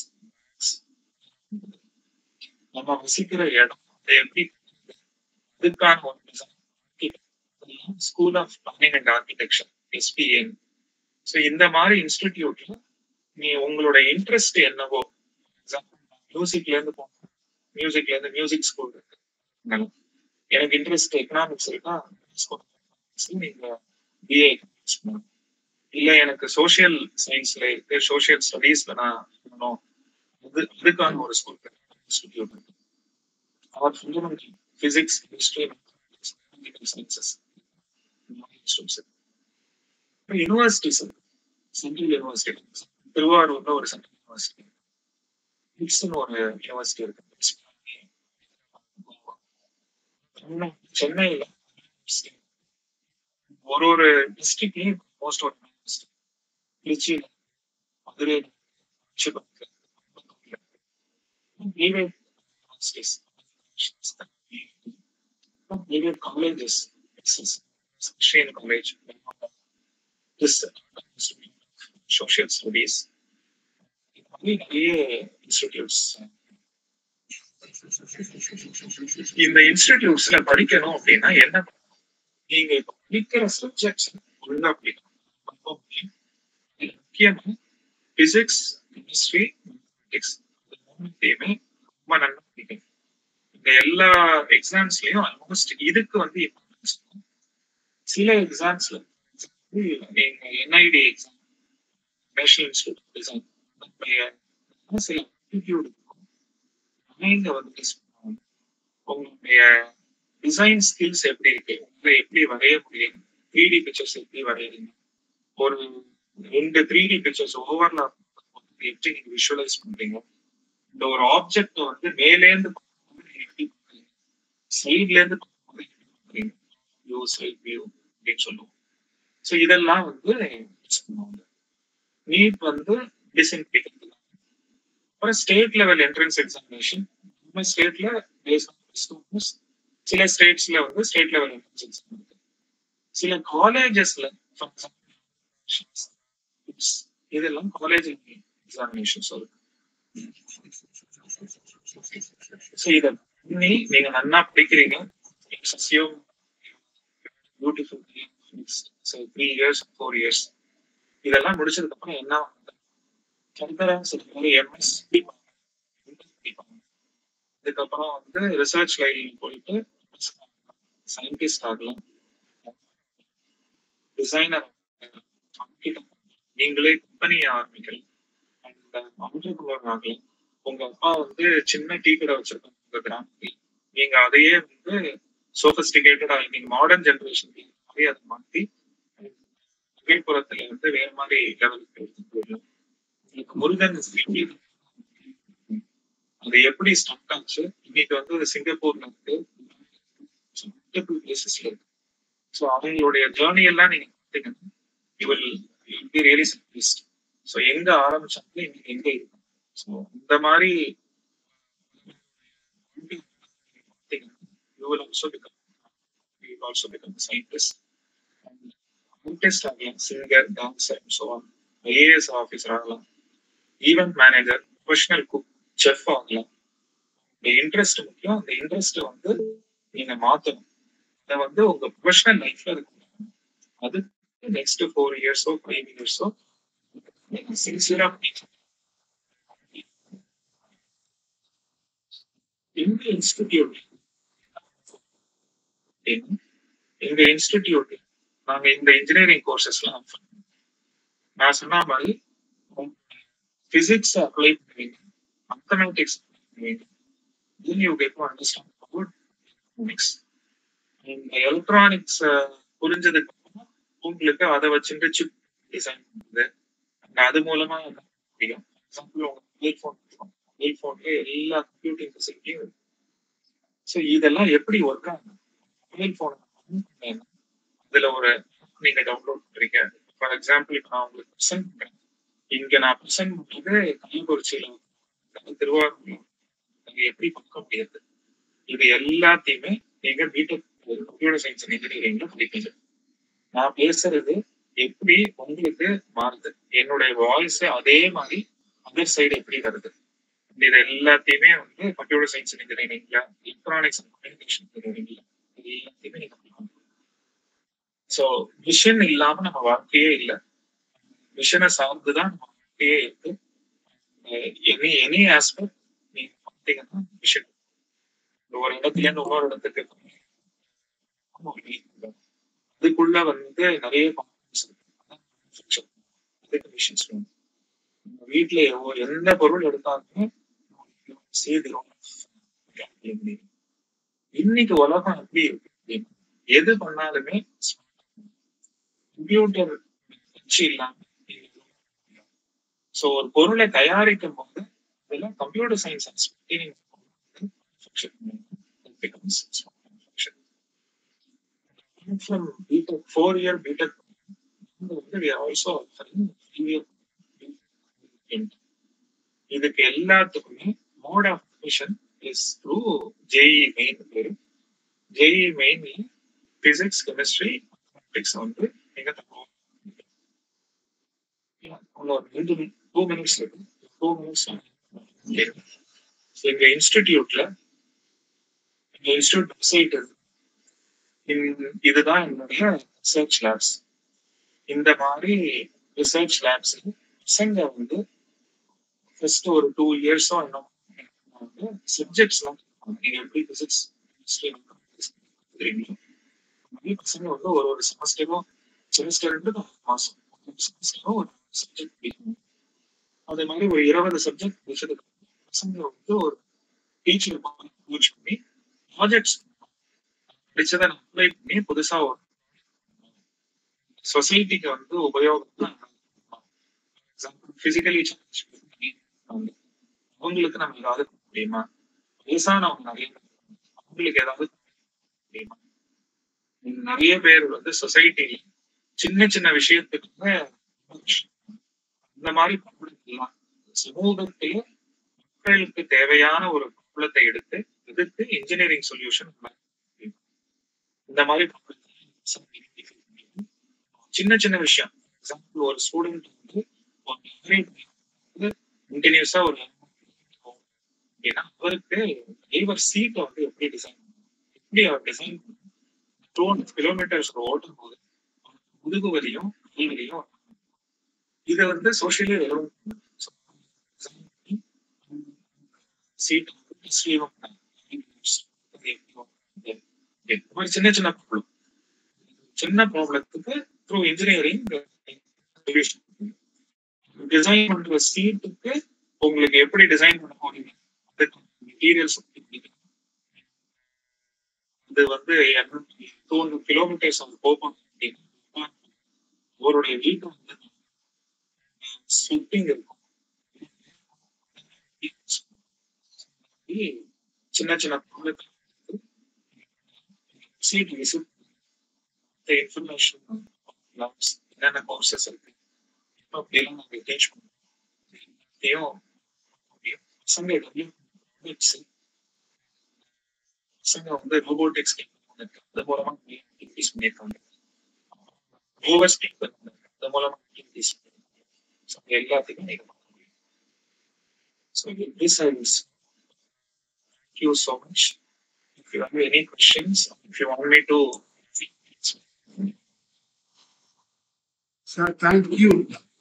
[SPEAKER 3] நம்ம வசிக்கிற இடம் அதை எப்படி அதுக்கான ஒரு design school of planning and architecture SPN so இந்த மாதிரி இன்ஸ்டிடியூட்ல நீ உங்களோட இன்ட்ரெஸ்ட் என்னவோ மியூசிக்ல இருந்து போகணும் மியூசிக்ல இருந்து மியூசிக் ஸ்கூல் இருக்கு எனக்கு இன்ட்ரெஸ்ட் எக்கனாமிக்ஸ் இருக்கா நீங்க பிஏ எக்கனாமிக்ஸ் பண்ணணும் இல்ல எனக்கு சோசியல் சயின்ஸ்ல இருக்கு சோசியல் ஸ்டடீஸ்ல நான் பண்ணணும் அது அதுக்கான ஒரு ஸ்கூல் இன்ஸ்டிடியூட் இருக்கு அவர் fundamental physics history mathematics sciences universities central university திருவாரூர்ல ஒரு சென்ட்ரல் யூனிவர்சிட்டி மிக்ஸ்னு ஒரு யூனிவர்சிட்டி இருக்கு சென்னையில ஒரு ஒரு டிஸ்ட்ரிக்ட்லயும் மோஸ்ட் ஒரு திருச்சியில Madurai colleges Christian College, this social studies, நிறைய இன்ஸ்டிடியூட்ஸ் இந்த இன்ஸ்டிடியூட்ஸ்ல படிக்கணும் அப்படின்னா என்ன நீங்க இப்ப படிக்கிற சப்ஜெக்ட்ஸ் ஒழுங்கா படிக்கணும் முக்கியமா பிசிக்ஸ் கெமிஸ்ட்ரி மேத்தமெட்டிக்ஸ் மூணுத்தையுமே ரொம்ப நல்லா படிக்கணும் இந்த எல்லா எக்ஸாம்ஸ்லயும் ஆல்மோஸ்ட் இதுக்கு வந்து சில எக்ஸாம்ஸ்ல நீங்க NID exam national institute design சில ஆப்டிடியூட் இருக்கும் மைண்ட வந்து டெஸ்ட் பண்ணுவாங்க உங்களுடைய டிசைன் ஸ்கில்ஸ் எப்படி இருக்கு உங்களை எப்படி வரைய முடியும் த்ரீ டி பிக்சர்ஸ் எப்படி வரையறீங்க ஒரு ரெண்டு த்ரீ டி பிக்சர்ஸ் ஓவர்லாப் எப்படி நீங்க விஷுவலைஸ் பண்றீங்க இந்த ஒரு ஆப்ஜெக்ட் வந்து மேலேந்து எப்படி சைட்ல இருந்து வியூ சைட் வியூ அப்படின்னு சொல்லுவோம் ஸோ இதெல்லாம் வந்து பண்ணுவாங்க நீட் வந்து டிசைன் பிடிக்கிறது அப்புறம் ஸ்டேட் லெவல் என்ட்ரன்ஸ் எக்ஸாமினேஷன் நம்ம ஸ்டேட்ல சில ஸ்டேட்ஸ்ல வந்து ஸ்டேட் லெவல் என்ட்ரன்ஸ் எக்ஸாம் இருக்கு சில காலேஜஸ்ல இதெல்லாம் காலேஜ் எக்ஸாமினேஷன்ஸ் இருக்கு ஸோ இதை பண்ணி நீங்க நல்லா படிக்கிறீங்க சசியம் beautiful so three years four years இதெல்லாம் முடிச்சதுக்கு அப்புறம் என்ன கம்பேரன்ஸ் எம்எஸ் இதுக்கப்புறம் வந்து ரிசர்ச் லைன் போயிட்டு சயின்டிஸ்ட் ஆகலாம் டிசைனர் நீங்களே கம்பெனி ஆரம்பிக்கலாம் அண்ட் ஆண்டர்பிரினர் ஆகலாம் உங்க அப்பா வந்து சின்ன டீ கடை வச்சிருக்காங்க உங்க கிராமத்தில் நீங்க அதையே வந்து சோபிஸ்டிகேட்டடா இன்னைக்கு மாடர்ன் ஜென்ரேஷன் அதை மாத்தி புகைப்புறத்துல வந்து வேற மாதிரி லெவலுக்கு எடுத்துட்டு போயிடலாம் முருகன் அது எப்படி ஸ்டார்ட் ஆச்சு இன்னைக்கு வந்து சிங்கப்பூர்ல இருக்கு மல்டிபிள் பிளேசஸ்ல இருக்கு ஸோ அவங்களுடைய ஜேர்னி எல்லாம் நீங்க பார்த்தீங்கன்னா you will be really surprised so எங்க ஆரம்பிச்சாங்க இன்னைக்கு எங்க இருக்கு ஸோ இந்த மாதிரி you will also become you will also become scientist artist ஆகலாம் singer dancer so IAS officer ஆகலாம் event manager professional cook chef ஆகலாம் இந்த இன்ட்ரெஸ்ட் முக்கியம் அந்த இன்ட்ரெஸ்ட் வந்து நீங்க மாத்தணும் அதை வந்து உங்க ப்ரொஃபஷனல் லைஃப்ல இருக்கு அது நெக்ஸ்ட் ஃபோர் இயர்ஸோ ஃபைவ் இயர்ஸோ சின்சியரா எங்க இன்ஸ்டிடியூட் எங்க இன்ஸ்டிடியூட் நாங்க இந்த இன்ஜினியரிங் கோர்சஸ்லாம் நான் சொன்ன மாதிரி பிசிக்ஸ் அப்ளை பண்ணுவீங்க மேத்தமெட்டிக்ஸ் பண்ணுவீங்க then you get to understand about electronics. இந்த எலக்ட்ரானிக்ஸ் புரிஞ்சதுக்கு அப்புறம் உங்களுக்கு அதை வச்சுட்டு சிப் டிசைன் பண்ணுறது and அது மூலமா என்ன முடியும் எக்ஸாம்பிள் உங்க மொபைல் ஃபோன் மொபைல் ஃபோன்ல எல்லா கம்ப்யூட்டிங் ஃபெசிலிட்டியும் ஸோ இதெல்லாம் எப்படி ஒர்க் ஆகும் மொபைல் ஃபோன் இதுல ஒரு நீங்க டவுன்லோட் பண்றீங்க ஃபார் எக்ஸாம்பிள் இப்போ நான் உங்களுக்கு ப்ரெசென்ட் பண்றேன் இங்க நான் ப்ரெசென்ட் பண்றது கள்ளக்குறிச்சியில திருவாரூர் அங்க எப்படி பார்க்க முடியாது இது எல்லாத்தையுமே நீங்க பிடெக் கம்ப்யூட்டர் சயின்ஸ் அண்ட் இன்ஜினியரிங்ல படிப்பீங்க நான் பேசுறது எப்படி உங்களுக்கு மாறுது என்னுடைய வாய்ஸ் அதே மாதிரி அதர் சைடு எப்படி வருது இது எல்லாத்தையுமே வந்து கம்ப்யூட்டர் சயின்ஸ் அண்ட் இன்ஜினியரிங்ல எலக்ட்ரானிக்ஸ் அண்ட் கம்யூனிகேஷன் இன்ஜினியரிங்ல இது எல்லாத்தையுமே நீங்க படிக்கணும் ஸோ விஷன் இல்லாம நம்ம வாழ்க்கையே இல்லை விஷனை சார்ந்துதான் நம்ம வாழ்க்கையே இருக்கு எனி எனி ஆஸ்பெக்ட் நீங்க பார்த்தீங்கன்னா விஷன் ஒரு இடத்துல இருந்து இன்னொரு இடத்துக்கு அதுக்குள்ள வந்து நிறைய விஷன்ஸ் வீட்டுல எந்த பொருள் எடுத்தாலுமே செய்திரும் இன்னைக்கு உலகம் எப்படி இருக்கு எது பண்ணாலுமே கம்ப்யூட்டர் வச்சு இல்லாம சோ ஒரு பொருளை தயாரிக்கும் போது இதுல computer science becomes from BTech, four year BTech, we are also offering three year இதுக்கு எல்லாத்துக்குமே mode of admission is through JEE main பேரு ஜேஇ மெயின்ல பிசிக்ஸ் கெமிஸ்ட்ரி மேத்தமெட்டிக்ஸ் வந்து நீங்க இன்னொரு டூ மினிட்ஸ் இருக்கு டூ மினிட்ஸ் எங்க இன்ஸ்டிடியூட்ல எங்க இன்ஸ்டியூட் வெப்சைட் இதுதான் என்னுடைய ரிசர்ச் லேப்ஸ் இந்த மாதிரி ரிசர்ச் லேப்ஸ் பசங்க வந்து ஃபர்ஸ்ட் ஒரு டூ இயர்ஸோ என்ன வந்து சப்ஜெக்ட்ஸ்லாம் நீங்க எப்படி பிசிக்ஸ் பசங்க வந்து ஒரு ஒரு செமஸ்டரும் செமஸ்டர் ரெண்டு மாசம் செமஸ்டரும் ஒரு சப்ஜெக்ட் படிக்கணும் அதே மாதிரி ஒரு இருபது சப்ஜெக்ட் முடிச்சதுக்கு பசங்க வந்து ஒரு டீச்சர் கோச் பண்ணி ப்ராஜெக்ட்ஸ் படிச்சதை அப்ளை பண்ணி புதுசா ஒரு சொசைட்டிக்கு வந்து உபயோகம் பிசிக்கலி அவங்களுக்கு நம்ம ஏதாவது முடியுமா வயசானவங்க நிறைய அவங்களுக்கு ஏதாவது முடியுமா நிறைய பேர் வந்து சொசைட்டில சின்ன சின்ன விஷயத்துக்கு இந்த மாதிரி எல்லாம் சமூகத்தில மக்களுக்கு தேவையான ஒரு ப்ராப்ளத்தை எடுத்து எதிர்த்து இன்ஜினியரிங் சொல்யூஷன் இந்த மாதிரி சின்ன சின்ன விஷயம் எக்ஸாம்பிள் ஒரு ஸ்டூடெண்ட் வந்து ஒரு கண்டினியூஸா ஒரு அப்படின்னா அவருக்கு டிரைவர் சீட்டை வந்து எப்படி டிசைன் எப்படி அவர் டிசைன் டூ ஹண்ட்ரட் கிலோமீட்டர்ஸ் ஓட்டும் போது முதுகு வலியும் கைவலியும் இதை வந்து சோசியலி வெறும் சீட் மாதிரி சின்ன சின்ன ப்ராப்ளம் சின்ன ப்ராப்ளத்துக்கு த்ரூ இன்ஜினியரிங் டிசைன் பண்ற சீட்டுக்கு உங்களுக்கு எப்படி டிசைன் பண்ண போறீங்க மெட்டீரியல்ஸ் இது வந்து டூ ஹண்ட்ரட் கிலோமீட்டர்ஸ் அவங்க போகணும் அவருடைய வீட்டு வந்து ஸ்வெட்டிங் இருக்கும் சின்ன சின்ன ப்ராப்ளம் சீட் விசிட் இன்ஃபர்மேஷன் என்னென்ன கோர்சஸ் இருக்கு அப்படியெல்லாம் நாங்கள் டீச் பண்ணுவோம் பசங்க பசங்க வந்து ரோபோட்டிக்ஸ் அது மூலமா இன்க்ரீஸ் பண்ணியிருக்காங்க ஓவர் ஸ்பீக் பண்ணாங்க அது மூலமா இன்க்ரீஸ் பண்ணியிருக்காங்க எல்லாத்துக்கும் நீங்க பண்ண முடியும் so this I you so much if you have any questions if you want me to
[SPEAKER 1] sir thank you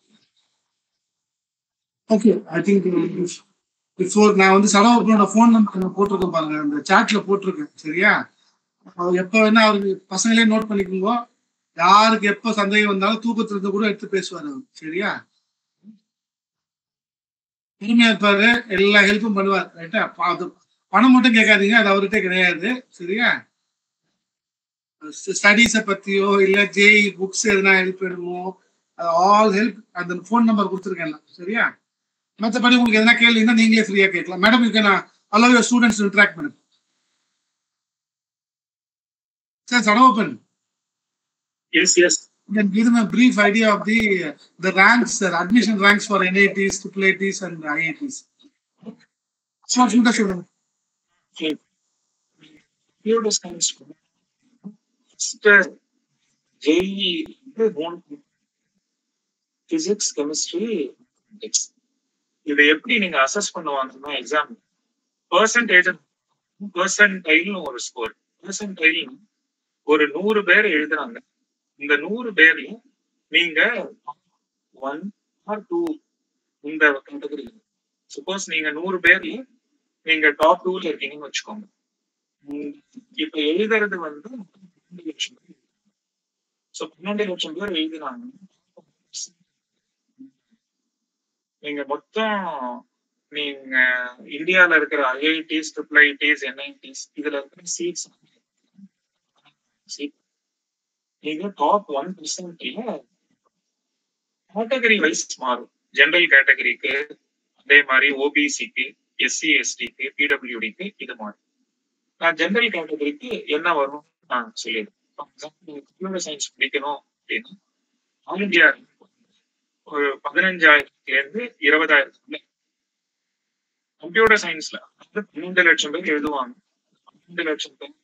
[SPEAKER 1] okay I think before நான் வந்து சடவப்பனோட ஃபோன் நம்பர் நான் போட்டிருக்கேன் பாருங்க அந்த சாட்ல போட்டிருக்கேன் சரியா அவர் எப்போ வேணா அவருக்கு பசங்களே நோட் பண்ணிக்கோங்க யாருக்கு எப்போ சந்தேகம் வந்தாலும் தூக்கத்துல இருந்து கூட எடுத்து பேசுவார் அவர் சரியா பொறுமையா இருப்பாரு எல்லா ஹெல்ப்பும் பண்ணுவார் ரைட்டா ப- அது பணம் மட்டும் கேட்காதீங்க அது அவர்கிட்ட கிடையாது சரியா ஸ்டடீஸை பத்தியோ இல்ல ஜேஇ புக்ஸ் எதுனா ஹெல்ப் வேணுமோ ஆல் ஹெல்ப் அந்த ஃபோன் நம்பர் கொடுத்துருக்கேன் நான், சரியா மற்றபடி உங்களுக்கு எதனா கேள்வின்னா நீங்களே ஃப்ரீயா கேட்கலாம் madam you can allow your students interact பண்ணுங்க சார் சடோபன்
[SPEAKER 3] yes yes
[SPEAKER 1] can give them a brief idea of the the ranks, sir, admission ranks for NITs, triple ITs, and IITs. So, shoot shoot.
[SPEAKER 3] computer science first JEE மூணு physics chemistry இதை எப்படி நீங்க assess பண்ணுவாங்கன்னா exam percentage பர்சன்டைல்னு ஒரு score percentile ஒரு நூறு பேர் எழுதுறாங்க இந்த நூறு பேர்ல நீங்க ஒன் ஆர் டூ இந்த கேட்டகரி சப்போஸ் நீங்க நூறு பேர்ல நீங்க டாப் டூல இருக்கீங்கன்னு வச்சுக்கோங்க உம் இப்ப எழுதுறது வந்து பன்னெண்டு லட்சம் பேர் ஸோ பன்னெண்டு லட்சம் பேர் எழுதினாங்க நீங்க மொத்தம் நீங்க இந்தியால இருக்கிற ஐஐடிஸ் ட்ரிபிள் ஐடிஸ் என்ஐடிஸ் இதுல இருக்கிற சீட்ஸ் சீட் நீங்க டாப் ஒன் பர்சன்ட்ல கேட்டகரி வைஸ் மாறும் ஜெனரல் கேட்டகரிக்கு அதே மாதிரி ஓபிசிக்கு எஸ்சி எஸ்டிக்கு பிடபிள்யூடிக்கு இது மாறும் நான் ஜெனரல் கேட்டகரிக்கு என்ன வரும் நான் சொல்லிடுறேன் ஃபார் எக்ஸாம்பிள் கம்ப்யூட்டர் சயின்ஸ் படிக்கணும் அப்படின்னா ஆல் இந்தியா ஒரு பதினஞ்சாயிரத்துல இருந்து இருபதாயிரத்துக்குள்ள கம்ப்யூட்டர் சயின்ஸ்ல வந்து பன்னெண்டு லட்சம் பேர் எழுதுவாங்க பன்னெண்டு லட்சம் பேர்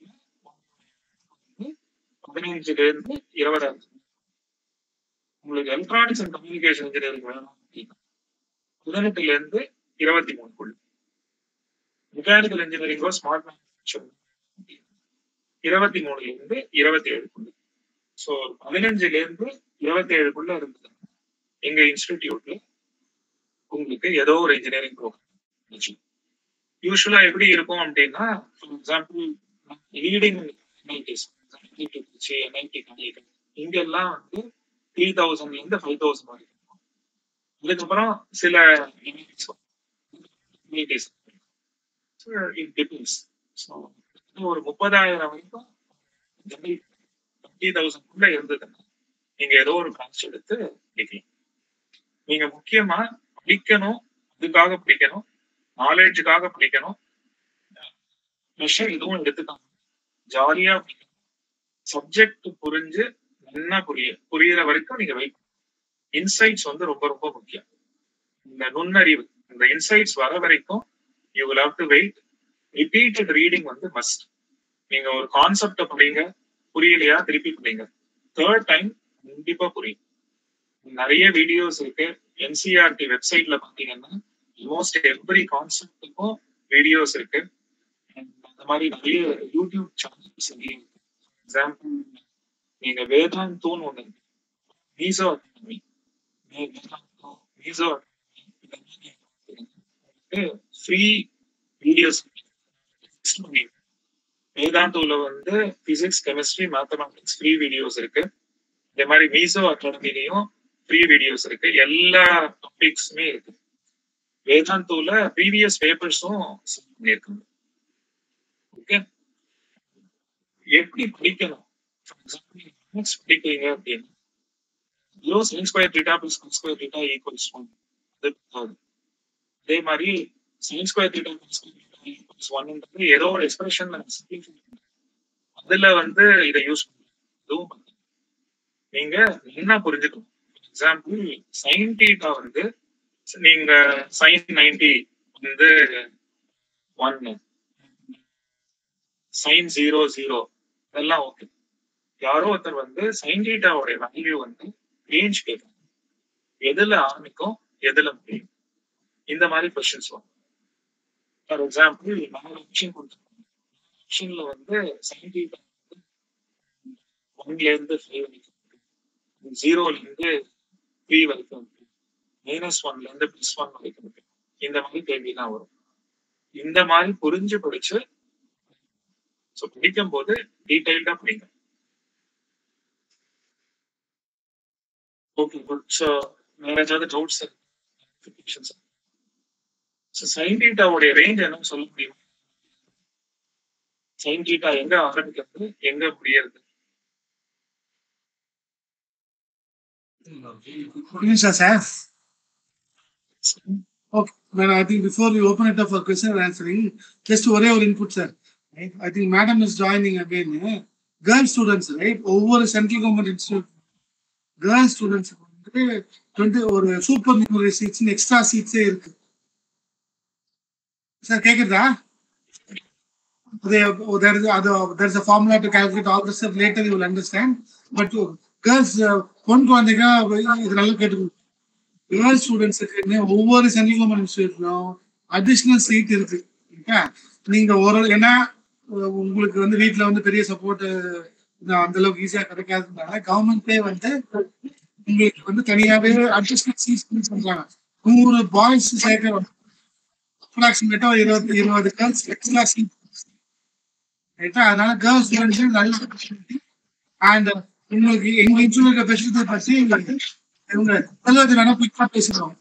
[SPEAKER 3] பதினஞ்சுல இருந்து இருபதாயிரம் உங்களுக்கு எலக்ட்ரானிக்ஸ் அண்ட் கம்யூனிகேஷன் இன்ஜினியரிங் வேணும் அப்படின்னா பதினெட்டுல இருந்து இருபத்தி மூணுக்குள்ள மெக்கானிக்கல் இன்ஜினியரிங்கோ ஸ்மார்ட் மேனுஃபேக்சரிங் இருபத்தி மூணுல இருந்து இருபத்தி ஏழுக்குள்ள ஸோ பதினஞ்சுல இருந்து இருபத்தி ஏழுக்குள்ள இருந்தது எங்க இன்ஸ்டிடியூட்ல உங்களுக்கு ஏதோ ஒரு இன்ஜினியரிங் ப்ரோக்ராம் யூஸ்வலா எப்படி இருக்கும் அப்படின்னா for example leading NITs Trichy NIT college இங்க எல்லாம் வந்து த்ரீ தௌசண்ட்ல இருந்து ஃபைவ் தௌசண்ட் வரைக்கும் இருக்கும். அதுக்கப்புறம் சில என்ஐடிஸ் இட் டிபெண்ட்ஸ் ஸோ ஒரு முப்பதாயிரம் வரைக்கும் டுவெண்ட்டி தௌசண்ட் குள்ள இருந்ததுன்னா நீங்க ஏதோ ஒரு பிரான்ச் எடுத்து படிக்கலாம் நீங்க முக்கியமா படிக்கணும் அதுக்காக படிக்கணும் நாலேஜுக்காக படிக்கணும் ப்ரெஷர் எதுவும் எடுத்துக்காம ஜாலியா சப்ஜெக்ட் புரிஞ்சு நல்லா புரிய புரியுற வரைக்கும் நீங்க வெயிட் இன்சைட்ஸ் வந்து ரொம்ப ரொம்ப முக்கியம் இந்த நுண்ணறிவு இந்த இன்சைட்ஸ் வர வரைக்கும் you will have to wait repeated reading வந்து மஸ்ட் நீங்க ஒரு கான்செப்ட படிங்க புரியலையா திருப்பி படிங்க தேர்ட் டைம் கண்டிப்பா புரியும் நிறைய வீடியோஸ் இருக்கு என்சிஆர்டி வெப்சைட்ல பாத்தீங்கன்னா ஆல்மோஸ்ட் எவ்ரி கான்செப்டுக்கும் வீடியோஸ் இருக்கு And அந்த மாதிரி நிறைய யூடியூப் சேனல்ஸ் இருக்கு எக்ஸாம்பிள் நீங்க வேதாந்தோன்னு ஒண்ணு இருக்கு மீசோ அகாடமி வேதாந்தோ மீசோ ஃப்ரீ வீடியோஸ் வேதாந்தோல வந்து physics chemistry mathematics free videos இருக்கு இதே மாதிரி மீசோ அகாடமிலையும் ஃப்ரீ வீடியோஸ் இருக்கு எல்லா டாபிக்ஸுமே இருக்கு வேதாந்தோல ப்ரீவியஸ் பேப்பர்ஸும் பண்ணியிருக்காங்க ஓகே எப்படி படிக்கணும் ஃபார் எக்ஸாம்பிள் மேக்ஸ் படிக்கிறீங்க அப்படின்னா zero sine square theta plus cos square theta equals one அது போதாது. அதே மாதிரி sine square theta plus equals ஒன்ன்றது ஏதோ ஒரு எக்ஸ்பிரஷன் அதுல வந்து இதை யூஸ் பண்ணுங்க இதுவும் பண்ணுங்க. நீங்க என்ன புரிஞ்சுக்கணும் எக்ஸாம்பிள் சைன் டீட்டா வந்து நீங்க சைன் நைன்டி வந்து ஒன்னு சைன் ஜீரோ ஜீரோ இதெல்லாம் ஓகே யாரோ ஒருத்தர் வந்து சைன் டீட்டாவோட வேல்யூ வந்து ரேஞ்ச் கேட்கும் எதுல ஆரம்பிக்கும் எதுல முடியும் இந்த மாதிரி கொஸ்டின்ஸ் வரும் ஃபார் எக்ஸாம்பிள் நாலு ஆப்ஷன் கொடுத்துருக்காங்க ஆப்ஷன்ல வந்து செவன்டி ஒன்ல இருந்து ஃபைவ் வரைக்கும் ஜீரோல இருந்து த்ரீ வரைக்கும் இருக்கு மைனஸ் ஒன்ல இருந்து பிளஸ் ஒன் வரைக்கும் இருக்கு இந்த மாதிரி கேள்விலாம் வரும் இந்த மாதிரி புரிஞ்சு படிச்சு ஸோ படிக்கும் போது டீடைல்டா படிங்க ஓகே குட் ஸோ வேற ஏதாவது டவுட்ஸ் ஸோ சைன் டீட்டாவுடைய ரேஞ்ச் என்னன்னு சொல்ல முடியும் சைன் டீட்டா எங்க ஆரம்பிக்கிறது எங்க முடியறது
[SPEAKER 1] Finish us, Saf. Okay, well, I think before we open it up for question and answering, just ஒரே ஒரு input, sir. Right? I think madam is joining again. Eh? Girl students, right? ஒவ்வொரு central government institute girl students வந்து twenty ஒரு supernumerary seats extra சீட்ஸே இருக்கு sir கேக்குதா There, oh, there is other, there's a formula to calculate all this stuff later you will understand. But uh, girls, uh, பொன் குழந்தைங்க இது நல்லா கேட்டுக்கணும் கேர்ள் ஸ்டூடெண்ட்ஸுக்கு ஒவ்வொரு சென்ட்ரல் கவர்மெண்ட் இன்ஸ்டியூட்லும் அடிஷ்னல் சீட் இருக்கு ஓகே நீங்க ஒரு ஏன்னா அஹ், உங்களுக்கு வந்து வீட்ல வந்து பெரிய சப்போர்ட் அந்த அளவுக்கு ஈஸியா கிடைக்காததுனால கவர்மெண்ட்டே வந்து உங்களுக்கு வந்து தனியாவே அடிஷ்னல் சீட்ஸ் சொல்றாங்க நூறு பாய்ஸ் சேர்க்க அப்ராக்சிமேட்டா இருபது இருபது கேர்ள்ஸ் எக்ஸ்ட்ரா சீட் ரைட்டா அதனால கேர்ள்ஸ் ஸ்டூடெண்ட்ஸ் நல்ல ஆப்பர்ச்சுனிட்டி அண்ட் உங்களுக்கு எங்க இன்ஸ்டியூட் ஃபெசிலிட்டி பத்தி இவங்க செல்வதி மேடம் குயிக்கா பேசிடுவாங்க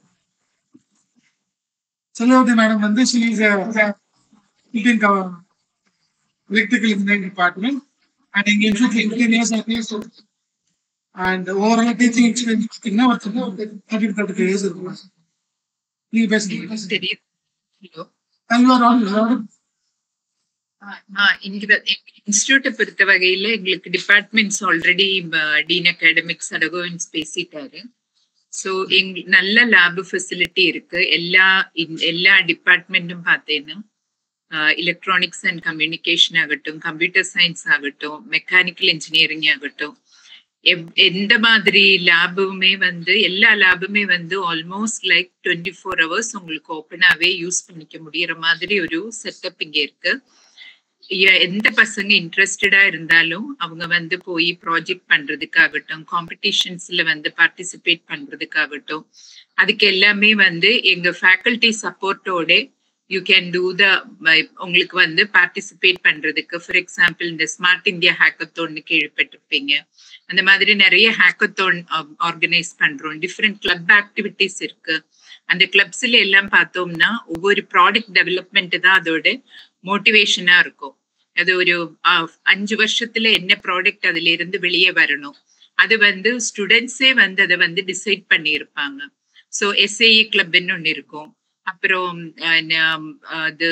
[SPEAKER 1] செல்வதி மேடம் வந்து she is a Indian gov- electrical engineering department and எங்க இன்ஸ்டியூட் ஃபிஃப்டீன் இயர்ஸ் ஆகிய அண்ட் ஓவரால் டீச்சிங் எக்ஸ்பீரியன்ஸ் பார்த்தீங்கன்னா ஒரு தேர்ட்டி தேர்ட்டி இயர்ஸ் இருக்கும் நீங்க பேசுறீங்க
[SPEAKER 2] தெரியுது hello
[SPEAKER 1] You are on- you are-
[SPEAKER 2] இன்ஸ்டியூட்டை பொறுத்த வகையில எங்களுக்கு டிபார்ட்மெண்ட்ஸ் ஆல்ரெடி டீன் அகாடமிக்ஸ் அடகோன்ஸ் பேசிட்டாரு ஸோ எங் நல்ல லேப் ஃபெசிலிட்டி இருக்கு எல்லா in- எல்லா டிபார்ட்மெண்ட்டும் பார்த்தேன்னா எலக்ட்ரானிக்ஸ் அண்ட் கம்யூனிகேஷன் ஆகட்டும் கம்ப்யூட்டர் சயின்ஸ் ஆகட்டும் மெக்கானிக்கல் இன்ஜினியரிங் ஆகட்டும் எவ்- எந்த மாதிரி லேபுமே வந்து எல்லா லேபுமே வந்து almost like twenty four hours உங்களுக்கு ஓப்பனாகவே யூஸ் பண்ணிக்க முடியற மாதிரி ஒரு செட்டப் இங்க இருக்கு எ- எந்த பசங்க இன்ட்ரெஸ்டடா இருந்தாலும் அவங்க வந்து போய் ப்ராஜெக்ட் பண்றதுக்காகட்டும் காம்படிஷன்ஸ்ல வந்து பார்ட்டிசிபேட் பண்றதுக்காகட்டும் அதுக்கு எல்லாமே வந்து எங்க ஃபேக்கல்டி சப்போர்ட்டோட யூ கேன் டூ த உங்களுக்கு வந்து பார்ட்டிசிபேட் பண்றதுக்கு ஃபார் எக்ஸாம்பிள் இந்த ஸ்மார்ட் இந்தியா ஹேக்கத்தோன்னு கேள்விப்பட்டிருப்பீங்க அந்த மாதிரி நிறைய ஹேக்கத்தோன் ஆர்கனைஸ் பண்றோம் டிஃப்ரெண்ட் கிளப் ஆக்டிவிட்டிஸ் இருக்கு அந்த கிளப்ஸ்ல எல்லாம் பார்த்தோம்னா ஒவ்வொரு ப்ராடக்ட் டெவலப்மெண்ட் தான் அதோட மோட்டிவேஷனா இருக்கும் அது ஒரு ஆஹ், அஞ்சு வருஷத்துல என்ன ப்ராடக்ட் அதுல இருந்து வெளியே வரணும் அது வந்து ஸ்டூடெண்ட்ஸே வந்து அதை வந்து டிசைட் பண்ணியிருப்பாங்க ஸோ எஸ்ஏஇ கிளப்னு ஒன்று இருக்கும் அப்புறம் ஆஹ், நம், ஆஹ், அது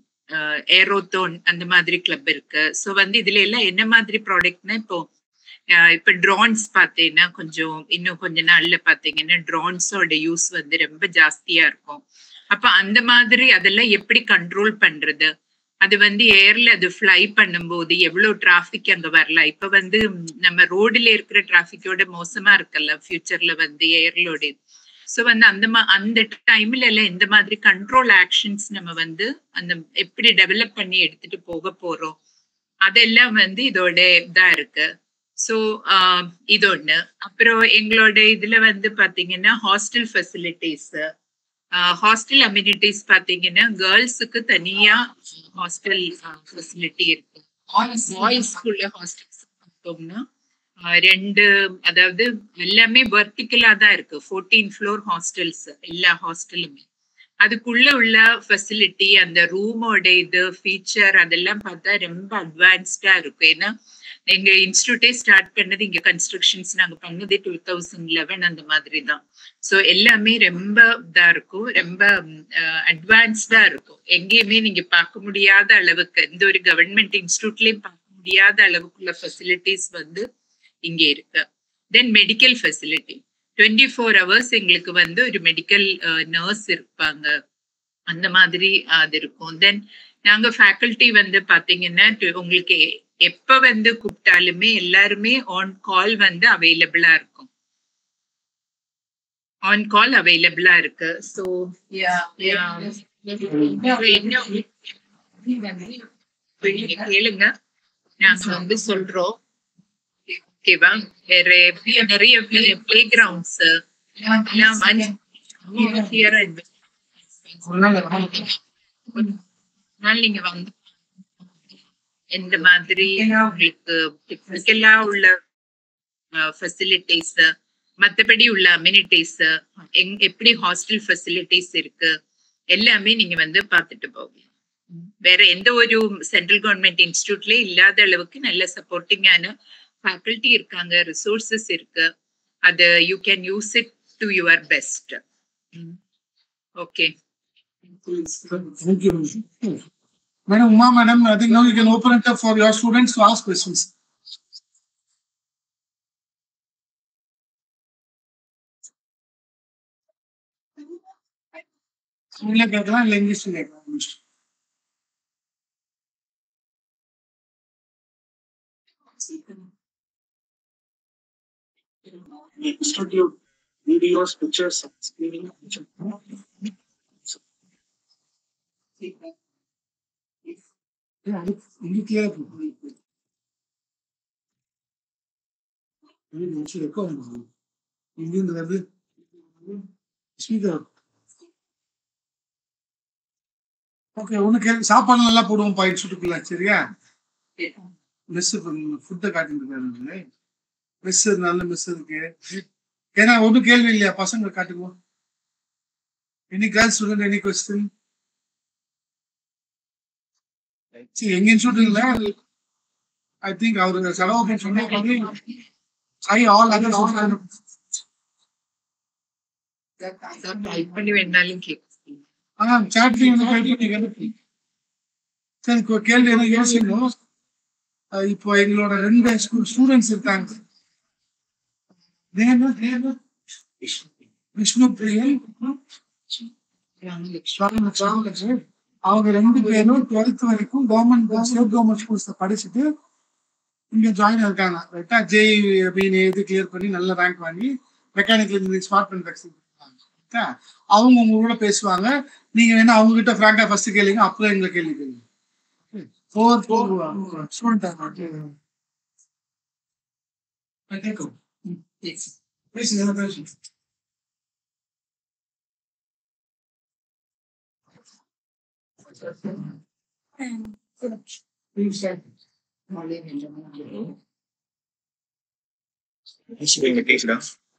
[SPEAKER 2] ஏரோத்தோன் அந்த மாதிரி கிளப் இருக்கு ஸோ வந்து இதுல எல்லாம் என்ன மாதிரி ப்ராடக்ட்னா இப்போ ஆஹ் இப்ப ட்ரோன்ஸ் பார்த்தீங்கன்னா கொஞ்சம் இன்னும் கொஞ்ச நாள்ல பாத்தீங்கன்னா ட்ரோன்ஸோட யூஸ் வந்து ரொம்ப ஜாஸ்தியா இருக்கும் அப்ப அந்த மாதிரி அதெல்லாம் எப்படி கண்ட்ரோல் பண்றது அது வந்து ஏர்ல அது ஃப்ளை பண்ணும்போது எவ்வளவு டிராஃபிக் அங்க வரலாம் இப்ப வந்து ம், நம்ம ரோடுல இருக்கிற டிராஃபிக்கோட மோசமா இருக்குல்ல ஃபியூச்சர்ல வந்து ஏர்லோட சோ வந்து அந்த மா அந்த டைம்ல எல்லாம் எந்த மாதிரி கண்ட்ரோல் ஆக்ஷன்ஸ் நம்ம வந்து அந்த எப்படி டெவலப் பண்ணி எடுத்துட்டு போக போறோம் அதெல்லாம் வந்து இதோட இதா இருக்கு ஸோ இது ஒண்ணு அப்புறம் எங்களோட இதுல வந்து பாத்தீங்கன்னா ஹாஸ்டல் ஃபெசிலிட்டிஸ் ஹாஸ்டல் அம்யூனிட்டிஸ் பாத்தீங்கன்னா கேர்ள்ஸுக்கு தனியா ஹாஸ்டல் ஃபெசிலிட்டி இருக்கு பாய்ஸ்க்குள்ள ஹாஸ்டல்ஸ் பார்த்தோம்னா ஆஹ் ரெண்டு அதாவது எல்லாமே வெர்டிக்கலா தான் இருக்கு ஃபோர்டீன் ஃப்ளோர் ஹாஸ்டல்ஸ் எல்லா ஹாஸ்டலுமே அதுக்குள்ள உள்ள ஃபெசிலிட்டி அந்த ரூமோட இது ஃபீச்சர் அதெல்லாம் பார்த்தா ரொம்ப அட்வான்ஸ்டா இருக்கும் ஏன்னா எங்க இன்ஸ்டியூட்டே ஸ்டார்ட் பண்ணது இங்க கன்ஸ்ட்ரக்ஷன்ஸ் நாங்க பண்ணது டூ தௌசண்ட் லெவன் அந்த மாதிரி தான் ஸோ எல்லாமே ரொம்ப இதா இருக்கும் ரொம்ப அட்வான்ஸ்டா இருக்கும் எங்கேயுமே நீங்க பார்க்க முடியாத அளவுக்கு எந்த ஒரு கவர்மெண்ட் இன்ஸ்டியூட்லயும் பார்க்க முடியாத அளவுக்குள்ள ஃபெசிலிட்டிஸ் வந்து இங்க இருக்கு then medical facility twenty four hours எங்களுக்கு வந்து ஒரு மெடிக்கல் நர்ஸ் இருப்பாங்க அந்த மாதிரி அது இருக்கும் தென் நாங்க ஃபேக்கல்டி வந்து பாத்தீங்கன்னா டு- உங்களுக்கு எ- எப்ப வந்து கூப்பிட்டாலுமே எல்லாருமே ஆன் கால் வந்து அவைலபிளா இருக்கும் ஆன் கால் அவைலபிளா இருக்கு ஸோ இன்னும் நீங்க கேளுங்க நாங்க வந்து சொல்றோம் ஓகேவா வேற நிறைய பிளே கிரவுண்ட்ஸ்
[SPEAKER 1] ஒரு நாள் வாங்க.
[SPEAKER 2] நாள் நீங்க வந்து எந்த மாதிரி உங்களுக்கு டெக்னிக்கலா உள்ள ஃபெசிலிட்டிஸ் மத்தபடி உள்ள அம்யூனிட்டிஸ் எப்படி ஹாஸ்டல் ஃபெசிலிட்டிஸ் இருக்கு எல்லாமே நீங்க வந்து பார்த்துட்டு போகலாம் வேற எந்த ஒரு சென்ட்ரல் கவர்மெண்ட் இன்ஸ்டியூட்ல இல்லாத அளவுக்கு நல்ல சப்போர்ட்டிங்கான ஃபேக்கல்டி இருக்காங்க ரிசோர்சஸ் இருக்கு அது you can use it to your best okay
[SPEAKER 1] Thank you. Madam Uma, madam, I think now you can open it up for your students to ask questions. தமிழ்ல கேட்கலாம் இல்ல இங்கிலீஷ்ல கேட்கலாம்
[SPEAKER 3] Institute videos, pictures, screening.
[SPEAKER 1] இங்க கிளியரா record இங்கிருந்து வருது speaker okay ஒண்ணு கேள்வி சாப்பாடு நல்லா போடுவோம் பாயிண்ட் சுட்டுக்குள்ள சரியா மெஸ் ஃபுட்டை காட்டிட்டு இருக்காரு மெஸ் நல்ல மெஸ் இருக்கு ஏன்னா ஒன்றும் கேள்வி இல்லையா பசங்க காட்டுக்குவோம் any girl student any question சரி எங்க இன்ஸ்டியூட் இல்ல ஐ திங்க் அவரு செலவு பண்ணி சொன்னா ட்ரை ஆல் அதர்
[SPEAKER 2] டைப் பண்ணி வேணாலும் கேட்க
[SPEAKER 1] ஆனா சாட்லயும் வந்து ட்ரை பண்ணி அனுப்பி சரி இப்போ கேள்வி என்ன யோசிக்கணும் அஹ் இப்போ எங்களோட ரெண்டு ஸ்கூல் ஸ்டூடெண்ட்ஸ் இருக்காங்க தேவ தேவ விஷ்ணு பிரியன் ராமலட்சுமி. அவங்க ரெண்டு பேரும் டுவெல்த் வரைக்கும் கவர்மெண்ட் ஸ்டேட் கவர்மெண்ட் ஸ்கூல்ஸ்ல படிச்சுட்டு இங்க ஜாயின் இருக்காங்க ரைட்டா ஜேஇ அப்படின்னு எழுதி கிளியர் பண்ணி நல்ல ரேங்க் வாங்கி மெக்கானிக்கல் இன்ஜினியரிங் ஸ்மார்ட் மேனுஃபேக்சரிங் அவங்க உங்க கூட பேசுவாங்க நீங்க வேணா அவங்க கிட்ட ஃப்ராங்கா ஃபர்ஸ்ட் கேளுங்க அப்புறம் எங்களை கேள்வி கேளுங்க ஃபோர் ஃபோர் ஸ்டூடெண்ட் பேசுங்க பேசுங்க
[SPEAKER 4] இங்க கேக்குதா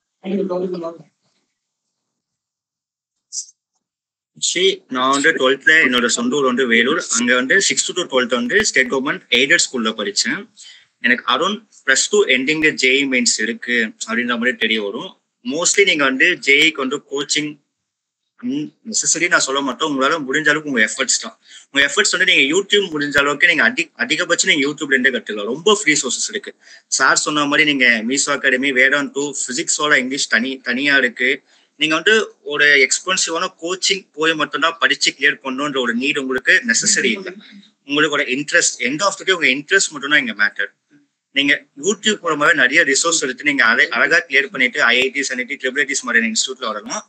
[SPEAKER 4] சரி நான் வந்து டுவெல்த்ல என்னோட சொந்த ஊர் வந்து வேலூர் அங்க வந்து சிக்ஸ்த் டு டுவெல்த் வந்து ஸ்டேட் கவர்மெண்ட் எய்டட் ஸ்கூல்ல படிச்சேன் எனக்கு அரௌண்ட் பிளஸ் டூ எண்டிங்ல ஜேஇ மெயின்ஸ் இருக்கு அப்படின்ற மாதிரி தெரிய வரும் மோஸ்ட்லி நீங்க வந்து ஜேஇக்கு வந்து கோச்சிங் நெசசரி நான் சொல்ல மாட்டேன் உங்களால முடிஞ்ச அளவுக்கு உங்க எஃபர்ட்ஸ் தான் உங்க எஃபர்ட்ஸ் வந்து நீங்க யூடியூப் முடிஞ்ச அளவுக்கு நீங்க அதி அதிகபட்சம் நீங்க யூடியூப்ல இருந்தே கத்துக்கலாம் ரொம்ப ஃப்ரீ சோர்சஸ் இருக்கு சார் சொன்ன மாதிரி நீங்க மீசோ அகாடமி வேடான் டூ பிசிக்ஸோட இங்கிலீஷ் தனி தனியா இருக்கு நீங்க வந்து ஒரு எக்ஸ்பென்சிவான கோச்சிங் போய் மட்டும்தான் படிச்சு கிளியர் பண்ணணுன்ற ஒரு நீட் உங்களுக்கு நெசசரி இல்லை உங்களோட இன்ட்ரெஸ்ட் எண்ட் ஆஃப் டே உங்க இன்ட்ரெஸ்ட் மட்டும்தான் இங்க மேட்டர் நீங்க யூடியூப் மூலமாவே நிறைய ரிசோர்ஸ் எடுத்து நீங்க அழ- அழகா கிளியர் பண்ணிட்டு ஐஐடிஸ் ஐஐடி ட்ரிபிள் மாதிரியான இன்ஸ்டியூட்ல வரலாம்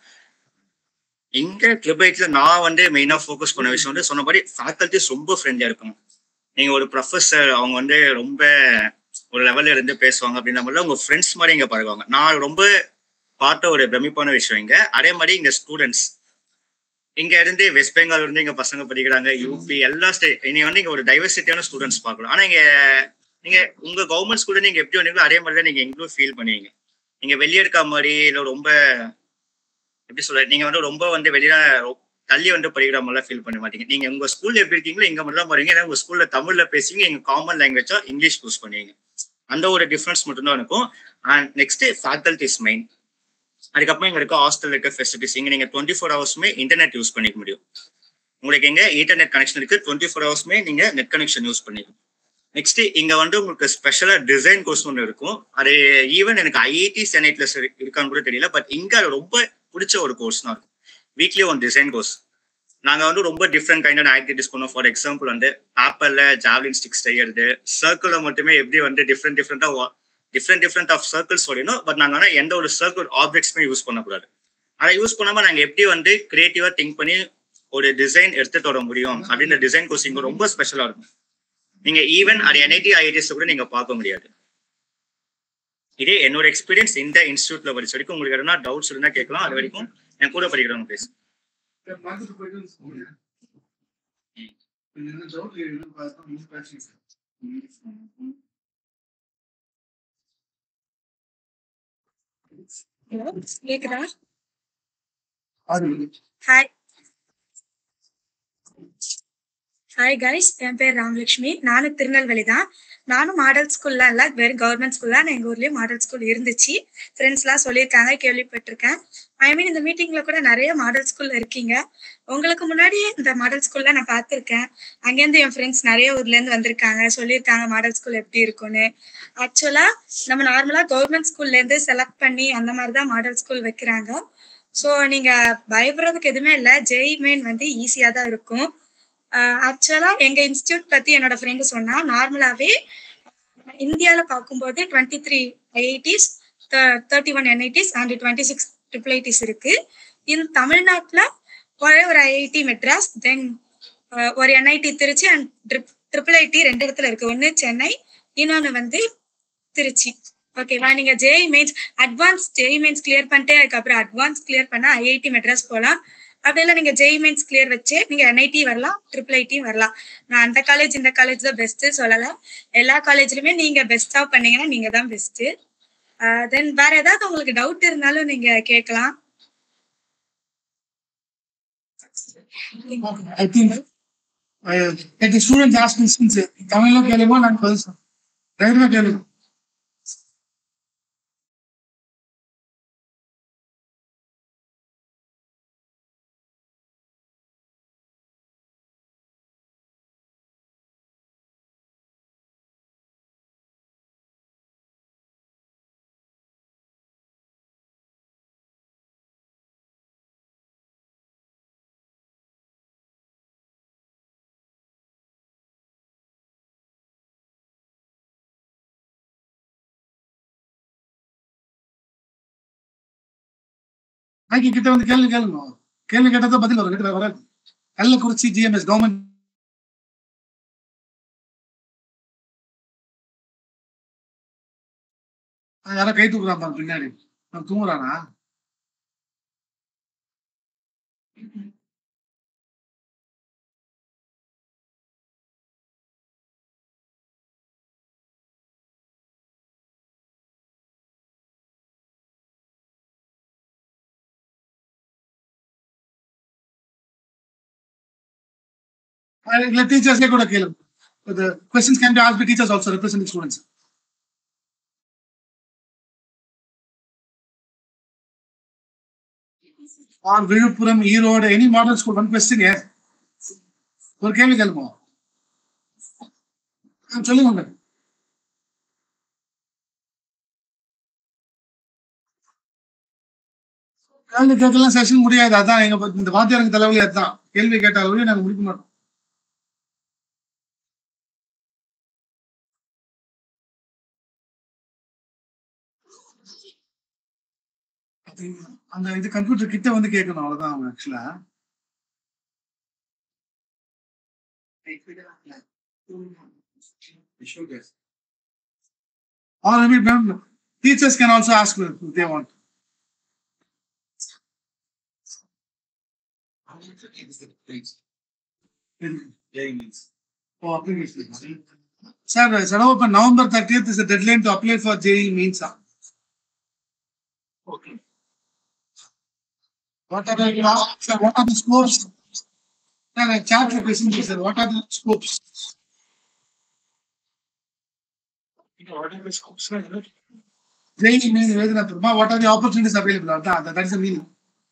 [SPEAKER 4] இங்க கிளிபைட்ல நான் வந்து மெயினா ஃபோக்கஸ் பண்ண விஷயம் வந்து சொன்ன மாதிரி ஃபேக்கல்டிஸ் ரொம்ப ஃப்ரெண்ட்லியா இருக்கணும் நீங்க ஒரு ப்ரொஃபஸர் அவங்க வந்து ரொம்ப ஒரு லெவல்ல இருந்து பேசுவாங்க அப்படின்ற மாதிரி உங்க ஃப்ரெண்ட்ஸ் மாதிரி இங்க பழகுவாங்க நான் ரொம்ப பார்த்த ஒரு பிரமிப்பான விஷயம் இங்க அதே மாதிரி இங்க ஸ்டூடெண்ட்ஸ் இங்க இருந்து வெஸ்ட் பெங்கால் இருந்து இங்க பசங்க படிக்கிறாங்க யூபி எல்லா ஸ்டேட் நீங்க வந்து இங்க ஒரு டைவர்சிட்டியான ஸ்டூடெண்ட்ஸ் பார்க்கலாம் ஆனா இங்க நீங்க உங்க கவர்மெண்ட் ஸ்கூல்ல நீங்க எப்படி வந்தீங்களோ அதே மாதிரி தான் நீங்க எங்களும் ஃபீல் பண்ணுவீங்க நீங்க வெளியே இருக்க மாதிரி இல்ல ரொம்ப எப்படி சொல்ற நீங்க வந்து ரொம்ப வந்து வெளியில ரொ- தள்ளி வந்து படிக்கிற மாதிரிலாம் ஃபீல் பண்ண மாட்டீங்க நீங்க உங்க ஸ்கூல்ல எப்படி இருக்கீங்களோ இங்க மட்டும் தான் போறீங்க ஏன்னா உங்க ஸ்கூல்ல தமிழ்ல பேசுவீங்க எங்க காமன் லாங்குவேஜா இங்கிலீஷ் யூஸ் பண்ணுவீங்க அந்த ஒரு டிஃபரன்ஸ் மட்டும்தான் இருக்கும் அண்ட் நெக்ஸ்ட் ஃபேக்கல்டிஸ் மெயின் அதுக்கப்புறம் இங்க இருக்க ஹாஸ்டல் இருக்க ஃபெசிலிட்டிஸ் இங்க நீங்க டுவெண்ட்டி ஃபோர் ஹவர்ஸ்மே இன்டர்நெட் யூஸ் பண்ணிக்க முடியும் உங்களுக்கு எங்க இன்டர்நெட் கனெக்ஷன் இருக்கு டுவெண்ட்டி ஃபோர் ஹவர்ஸ்மே நீங்க நெட் கனெக்ஷன் யூஸ் பண்ணிக்கலாம் நெக்ஸ்ட் இங்க வந்து உங்களுக்கு ஸ்பெஷலா டிசைன் கோர்ஸ் ஒன்று இருக்கும் அது ஈவன் எனக்கு ஐஐடி சென்னைட்ல இருக்கான்னு கூட தெரியல பட் இங்க அது ரொம்ப பிடிச்ச ஒரு கோர்ஸ் தான் இருக்கும் வீக்லி ஒன் டிசைன் கோர்ஸ் நாங்க வந்து ரொம்ப டிஃப்ரெண்ட் கைண்டான ஆக்டிவிட்டிஸ் பண்ணுவோம் ஃபார் எக்ஸாம்பிள் வந்து ஆப்பிள்ல ஜாவ்லின் ஸ்டிக்ஸ் செய்யறது சர்க்கிள்ல மட்டுமே எப்படி வந்து டிஃப்ரெண்ட் டிஃப்ரெண்டா டிஃப்ரெண்ட் டிஃப்ரெண்ட் ஆஃப் சர்க்கிள்ஸ் வரையணும் பட் நாங்க ஆனா எந்த ஒரு சர்க்கிள் ஆப்ஜெக்ட்ஸுமே யூஸ் பண்ணக்கூடாது அதை யூஸ் பண்ணாம நாங்க எப்படி வந்து கிரியேட்டிவா திங்க் பண்ணி ஒரு டிசைன் எடுத்துட்டு வர முடியும் அப்படின்ற டிசைன் கோர்சிங் ரொம்ப ஸ்பெஷலா இருக்கும் நீங்க ஈவன் அது என்ஐடி ஐஐடிஎஸ் கூட நீங்க பார்க்க முடியாது இதே என்னோட எக்ஸ்பீரியன்ஸ் இந்த இன்ஸ்டியூட்ல படிச்ச வரைக்கும் உங்களுக்கு எதனா டவுட்ஸ் இருந்தா கேட்கலாம் அது வரைக்கும் என் கூட படிக்கிறவங்க பேசு
[SPEAKER 1] மறந்துட்டு போயிட்டு சொல்லுங்க. என்ன doubt இருக்குன்னு பார்த்தா நீங்க பேசுங்க சார்.
[SPEAKER 5] ஹலோ கேக்குதா
[SPEAKER 1] அது
[SPEAKER 5] ஹாய் ஹாய் கைஸ் என் பேர் ராமலட்சுமி நானும் திருநெல்வேலி தான் நானும் மாடல் ஸ்கூல்ல இல்ல வெறும் கவர்மெண்ட் ஸ்கூல் தான் எங்க ஊர்லயும் மாடல் ஸ்கூல் இருந்துச்சு ஃப்ரெண்ட்ஸ் எல்லாம் சொல்லியிருக்காங்க கேள்விப்பட்டிருக்கேன் ஐ மீன் இந்த மீட்டிங்ல கூட நிறைய மாடல் ஸ்கூல்ல இருக்கீங்க உங்களுக்கு முன்னாடியே இந்த மாடல் ஸ்கூல்ல நான் பார்த்திருக்கேன் அங்கேருந்து என் ஃப்ரெண்ட்ஸ் நிறைய ஊர்ல இருந்து வந்திருக்காங்க சொல்லியிருக்காங்க மாடல் ஸ்கூல் எப்படி இருக்கும்னு ஆக்சுவலா நம்ம நார்மலா கவர்மெண்ட் ஸ்கூல்ல இருந்து செலக்ட் பண்ணி அந்த மாதிரி தான் மாடல் ஸ்கூல் வைக்கிறாங்க ஸோ நீங்க பயப்படுறதுக்கு எதுவுமே இல்லை ஜெய் மெயின் வந்து ஈஸியா தான் இருக்கும் ஆக்சுவலா எங்க இன்ஸ்டியூட் பத்தி என்னோட ஃப்ரெண்டு சொன்னா நார்மலாவே இந்தியால பார்க்கும்போது twenty three IITs thirty one NITs and twenty six triple ITs இருக்கு இந்த தமிழ்நாட்டுல ஒரே ஒரு ஐஐடி மெட்ராஸ் தென் ஒரு NIT Trichy and triple IT ரெண்டு இடத்துல இருக்கு ஒன்னு சென்னை இன்னொன்னு வந்து திருச்சி ஓகேவா நீங்க JEE mains advance JEE mains clear பண்ணிட்டு அதுக்கப்புறம் அட்வான்ஸ் கிளியர் பண்ணா ஐஐடி மெட்ராஸ் போகலாம் அப்படி இல்லை நீங்க ஜெய் மெயின்ஸ் கிளியர் வச்சு நீங்க என்ஐடி வரலாம் ட்ரிபிள் ஐடியும் வரலாம் நான் அந்த காலேஜ் இந்த காலேஜ் தான் பெஸ்ட் சொல்லல எல்லா காலேஜ்லயுமே நீங்க பெஸ்டா பண்ணீங்கன்னா நீங்க தான் பெஸ்ட் தென் வேற ஏதாவது உங்களுக்கு டவுட் இருந்தாலும் நீங்க கேட்கலாம்
[SPEAKER 1] I think uh, like the students ask questions தமிழ்ல கேளுமா நான் பதில் சொல்றேன் தைரியமா கேளுங்க மைக்கு கிட்ட வந்து கேள்வி கேளுங்க கேள்வி கேட்டதா பதில் வரும் கிட்ட வராது கள்ளக்குறிச்சி ஜிஎம்எஸ் கவர்மெண்ட் யாரோ கை தூக்குறான் பாரு பின்னாடி நான் தூங்குறானா இல்ல டீச்சர்ஸே கூட கேளுங்க the questions can be asked by teachers also representing students or Villupuram Erode any model school one question ஏ ஒரு கேள்வி கேளுங்க ஆ, சொல்லுங்க உங்க. கேள்வி கேட்கலாம் செஷன் முடியாது அதான் எங்க ப- இந்த வாத்தியாருக்கு தலைவலி அதுதான் கேள்வி கேட்டாலும் நாங்க முடிக்க மாட்டோம் அது அந்த இது கம்ப்யூட்டர் கிட்ட வந்து கேட்கணும் அவ்வளவுதான் அவங்க ஆக்சுவலா Or maybe ma'am, teachers can also ask if they want. Oh, application. Sir, sir, open November thirtieth is the deadline to apply for JE means.
[SPEAKER 3] Okay.
[SPEAKER 1] What are the, sir, what are the scopes? Sir, I chat your question, sir. What are the scopes?
[SPEAKER 3] You know, what are the scopes? na, you know?
[SPEAKER 1] JE means Vedana Prabha, what are the opportunities available? அதான், that is the meaning.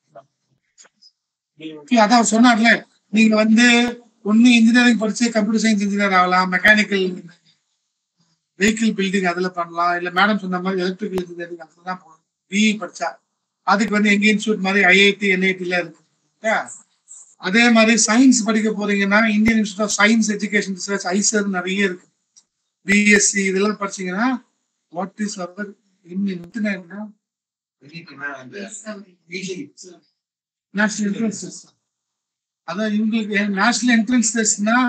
[SPEAKER 3] நீங்க
[SPEAKER 1] Okay, அதான் அவர் சொன்னார்ல நீங்க வந்து ஒண்ணு engineering படிச்சு computer science engineer ஆகலாம் mechanical vehicle building அதுல பண்ணலாம் இல்ல மேடம் சொன்ன மாதிரி எலக்ட்ரிக்கல் இன்ஜினியரிங் அதுல தான் போகணும் பிஇ படிச்சா அதுக்கு வந்து எங்க இன்ஸ்டியூட் மாதிரி ஐஐடி என்ஐடில இருக்கு Okay? அதே மாதிரி சயின்ஸ் படிக்க போறீங்கன்னா Indian institute of science education research IISER நிறைய இருக்கு பிஎஸ்சி இதெல்லாம் படிச்சீங்கன்னா வாட் இஸ் அவர் என்ன நேஷனல் இன்ட்ரெஸ்ட் அதான் இவங்களுக்கு நேஷனல் என்ட்ரன்ஸ் டெஸ்ட்னா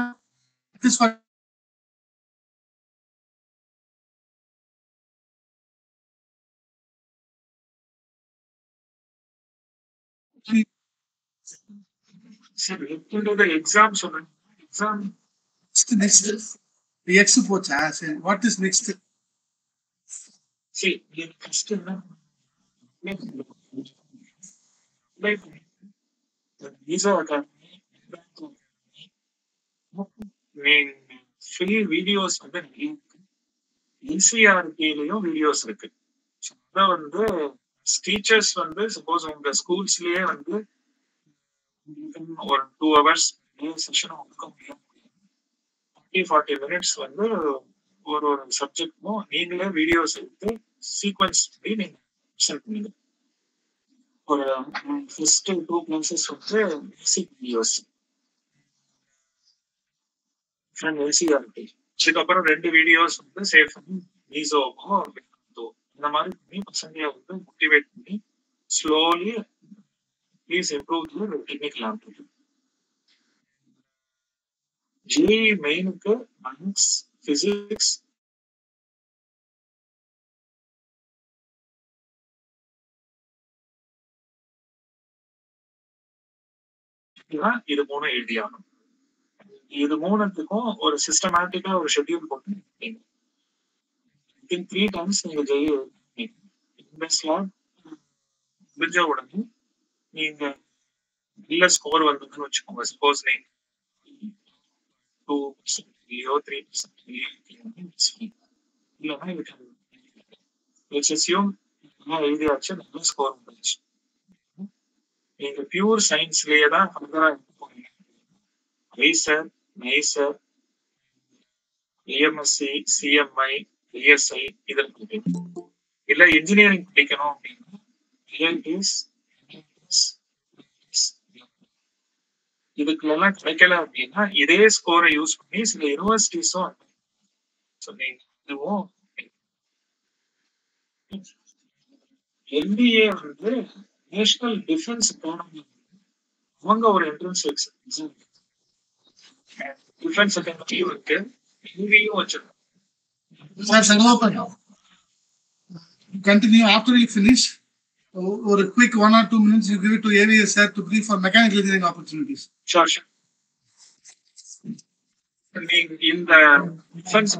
[SPEAKER 3] சரி look into the exam சொல்லுங்க எக்ஸாம்
[SPEAKER 1] நெக்ஸ்ட் எக்ஸ் போச்சா சரி வாட் இஸ் நெக்ஸ்ட்
[SPEAKER 3] சரி நீங்க ஃபர்ஸ்ட் என்ன விசா அகாடமி நீங்க ஃப்ரீ வீடியோஸ் வந்து நிறைய இருக்கு என்சிஆர்டிலையும் வீடியோஸ் இருக்கு So, அத வந்து டீச்சர்ஸ் வந்து சப்போஸ் உங்க ஸ்கூல்ஸ்லயே வந்து ஒரு டூ ஹவர்ஸ் செஷன் கொடுக்க முடியும் ஃபார்ட்டி ஃபார்ட்டி மினிட்ஸ் வந்து ஒரு ஒரு சப்ஜெக்ட்டும் நீங்களே வீடியோஸ் எடுத்து சீக்வன்ஸ் பண்ணி நீங்க ப்ரெசென்ட் பண்ணுங்க ஒரு ஃபர்ஸ்ட் டூ கிளாஸஸ் வந்து பேசிக் வீடியோஸ் ஃப்ரம் என்சிஆர்டி அதுக்கப்புறம் ரெண்டு வீடியோஸ் வந்து சேவ் பண்ணி மீசோவோ இந்த மாதிரி பண்ணி பசங்களை வந்து மோட்டிவேட் பண்ணி slowly please improve your technical aptitude JEE மெயினுக்கு மேக்ஸ் பிசிக்ஸ் இது மூணு எழுதியாகணும் இது மூணுத்துக்கும் ஒரு சிஸ்டமேட்டிக்கா ஒரு ஷெட்யூல் போட்டு நீங்க த்ரீ டைம்ஸ் நீங்க ஜெய் இந்த ஸ்லாட் முடிஞ்ச உடனே நீங்க நல்ல ஸ்கோர் வந்ததுன்னு வச்சுக்கோங்க சப்போஸ் நீங்க டூ பர்சன்ட்லயோ த்ரீ பர்சன்ட்லயோ இல்லைன்னா இதுக்கு ஹெச்எஸ்சியும் எழுதியாச்சு நல்ல ஸ்கோர் வந்துச்சு நீங்க பியூர் சயின்ஸ்லயே தான் ஃபர்தரா எடுத்து போறீங்க ஐசர் நைசர் ஏஎம்எஸ்சி சிஎம்ஐ பிஎஸ்ஐ இதில் படிக்கணும் இல்ல இன்ஜினியரிங் படிக்கணும் அப்படின்னா ஐஐடிஸ் இதுக்குள்ள கிடைக்கல அப்படின்னா இதே ஸ்கோரை யூஸ் பண்ணி சில யூனிவர்சிட்டிஸும் சொன்னீங்க இதுவும் எம்பிஏ வந்து நேஷனல் டிஃபென்ஸ் அகாடமி அவங்க ஒரு என்ட்ரன்ஸ் எக்ஸாம் டிஃபென்ஸ் அகாடமியும் இருக்கு எம்பியும் வச்சிருக்கோம்
[SPEAKER 1] Sir, Sarvapan, continue after you finish. o- Or a quick one or two minutes, you give it to AVS sir to brief for mechanical engineering opportunities.
[SPEAKER 3] Sure sure நீங்க இந்த defence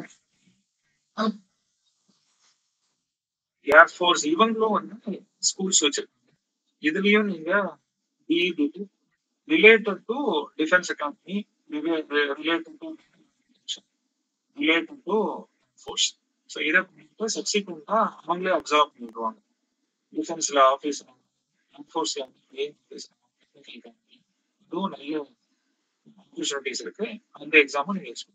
[SPEAKER 3] air force இவங்களும் வந்து schools வச்சிருக்காங்க இதுலயும் நீங்க BET related to defence academy related to related to force so இதை பண்ணிட்டு சப்சிக்வெண்டா அவங்களே அப்சர்வ் பண்ணிடுவாங்க டிஃபென்ஸ்ல ஆஃபீஸ் ஃபோர்ஸ்ல இதுவும் நிறைய ஆப்பர்ச்சுனிட்டிஸ் இருக்கு அந்த எக்ஸாமும் நீங்க எக்ஸ்பெக்ட்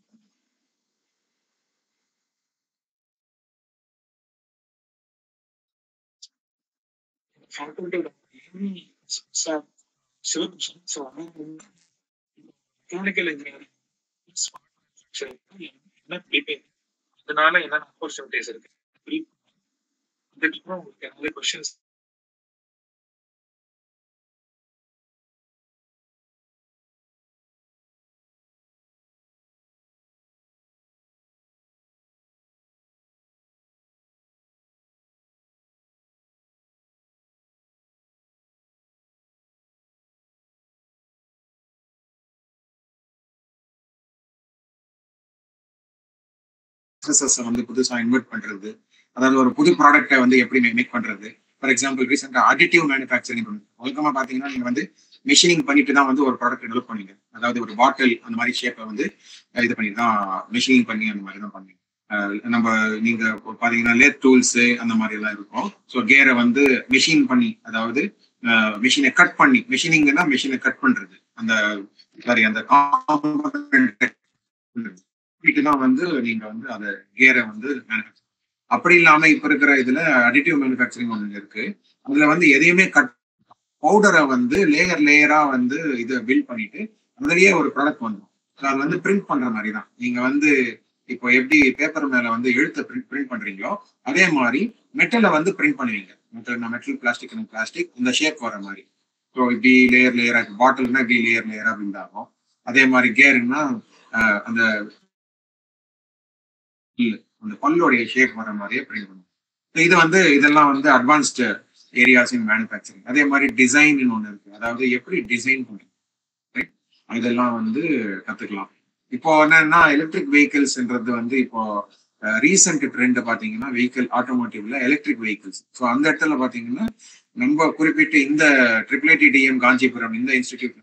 [SPEAKER 3] faculty மெக்கானிக்கல் இன்ஜினியரிங் என்ன பிடிப்பீங்க அதனால என்னென்ன ஆப்பர்ச்சுனிட்டிஸ் இருக்கு அதுக்கப்புறம் உங்களுக்கு நிறைய கொஸ்டின்ஸ்
[SPEAKER 6] பிசினஸஸ் வந்து புதுசா இன்வெர்ட் பண்றது அதாவது ஒரு புது ப்ராடக்ட்டை வந்து எப்படி மேக் பண்றது ஃபார் எக்ஸாம்பிள் ரீசெண்டா அடிட்டிவ் மேனுஃபேக்சரிங் வழக்கமா பாத்தீங்கன்னா நீங்க வந்து மிஷினிங் பண்ணிட்டு தான் வந்து ஒரு ப்ராடக்ட் டெவலப் பண்ணுவீங்க அதாவது ஒரு பாட்டில் அந்த மாதிரி ஷேப்பை வந்து அஹ், இது பண்ணி தான் மிஷினிங் பண்ணி அந்த மாதிரி தான் பண்ணுவீங்க அஹ், நம்ம நீங்க பாத்தீங்கன்னா லேத் டூல்ஸ் அந்த மாதிரி எல்லாம் இருக்கும் ஸோ கேரை வந்து மிஷின் பண்ணி அதாவது மிஷினை கட் பண்ணி மிஷினிங்னா மிஷினை கட் பண்றது அந்த சாரி அந்த component தான் வந்து நீங்க வந்து அந்த கேரை வந்து manufacture அப்படி இல்லாம இப்ப இருக்கிற இதுல அடிட்டிவ் மேனுஃபேக்சரிங் ஒண்ணு இருக்கு அதுல வந்து எதையுமே கட் பவுடரை வந்து லேயர் லேயரா வந்து இதை பில்ட் பண்ணிட்டு அதுலயே ஒரு ப்ராடக்ட் வந்துடும் ஸோ அது வந்து பிரிண்ட் பண்ற மாதிரி தான் நீங்க வந்து இப்போ எப்படி பேப்பர் மேல வந்து எழுத்தை பிரிண்ட் பிரிண்ட் பண்றீங்களோ அதே மாதிரி மெட்டலை வந்து பிரிண்ட் பண்ணுவீங்க மெட்டல் மெட்டல் பிளாஸ்டிக் பிளாஸ்டிக் இந்த ஷேப் வர மாதிரி ஸோ இப்படி லேயர் லேயரா பாட்டில்னா இப்படி லேயர் லேயரா பில்ட் ஆகும் அதே மாதிரி கேருன்னா அந்த பல்லு, அந்த பல்லுடைய ஷேப் வர மாதிரியே பிரிண்ட் பண்ணும் So இது வந்து இதெல்லாம் வந்து அட்வான்ஸ்டு ஏரியாஸ் இன் மேனுஃபேக்சரிங் அதே மாதிரி டிசைன் ஒன்று இருக்கு அதாவது எப்படி டிசைன் பண்றது right? இதெல்லாம் வந்து கத்துக்கலாம் இப்போ என்னன்னா எலக்ட்ரிக் வெஹிக்கிள்ஸ்ன்றது வந்து இப்போ ரீசெண்ட் ட்ரெண்ட் பாத்தீங்கன்னா வெஹிக்கிள் ஆட்டோமோட்டிவ்ல எலக்ட்ரிக் வெஹிக்கிள்ஸ் ஸோ அந்த இடத்துல பாத்தீங்கன்னா நம்ம குறிப்பிட்டு இந்த ட்ரிபிள் ஐடி டிஎம் காஞ்சிபுரம் இந்த இன்ஸ்டிடியூட்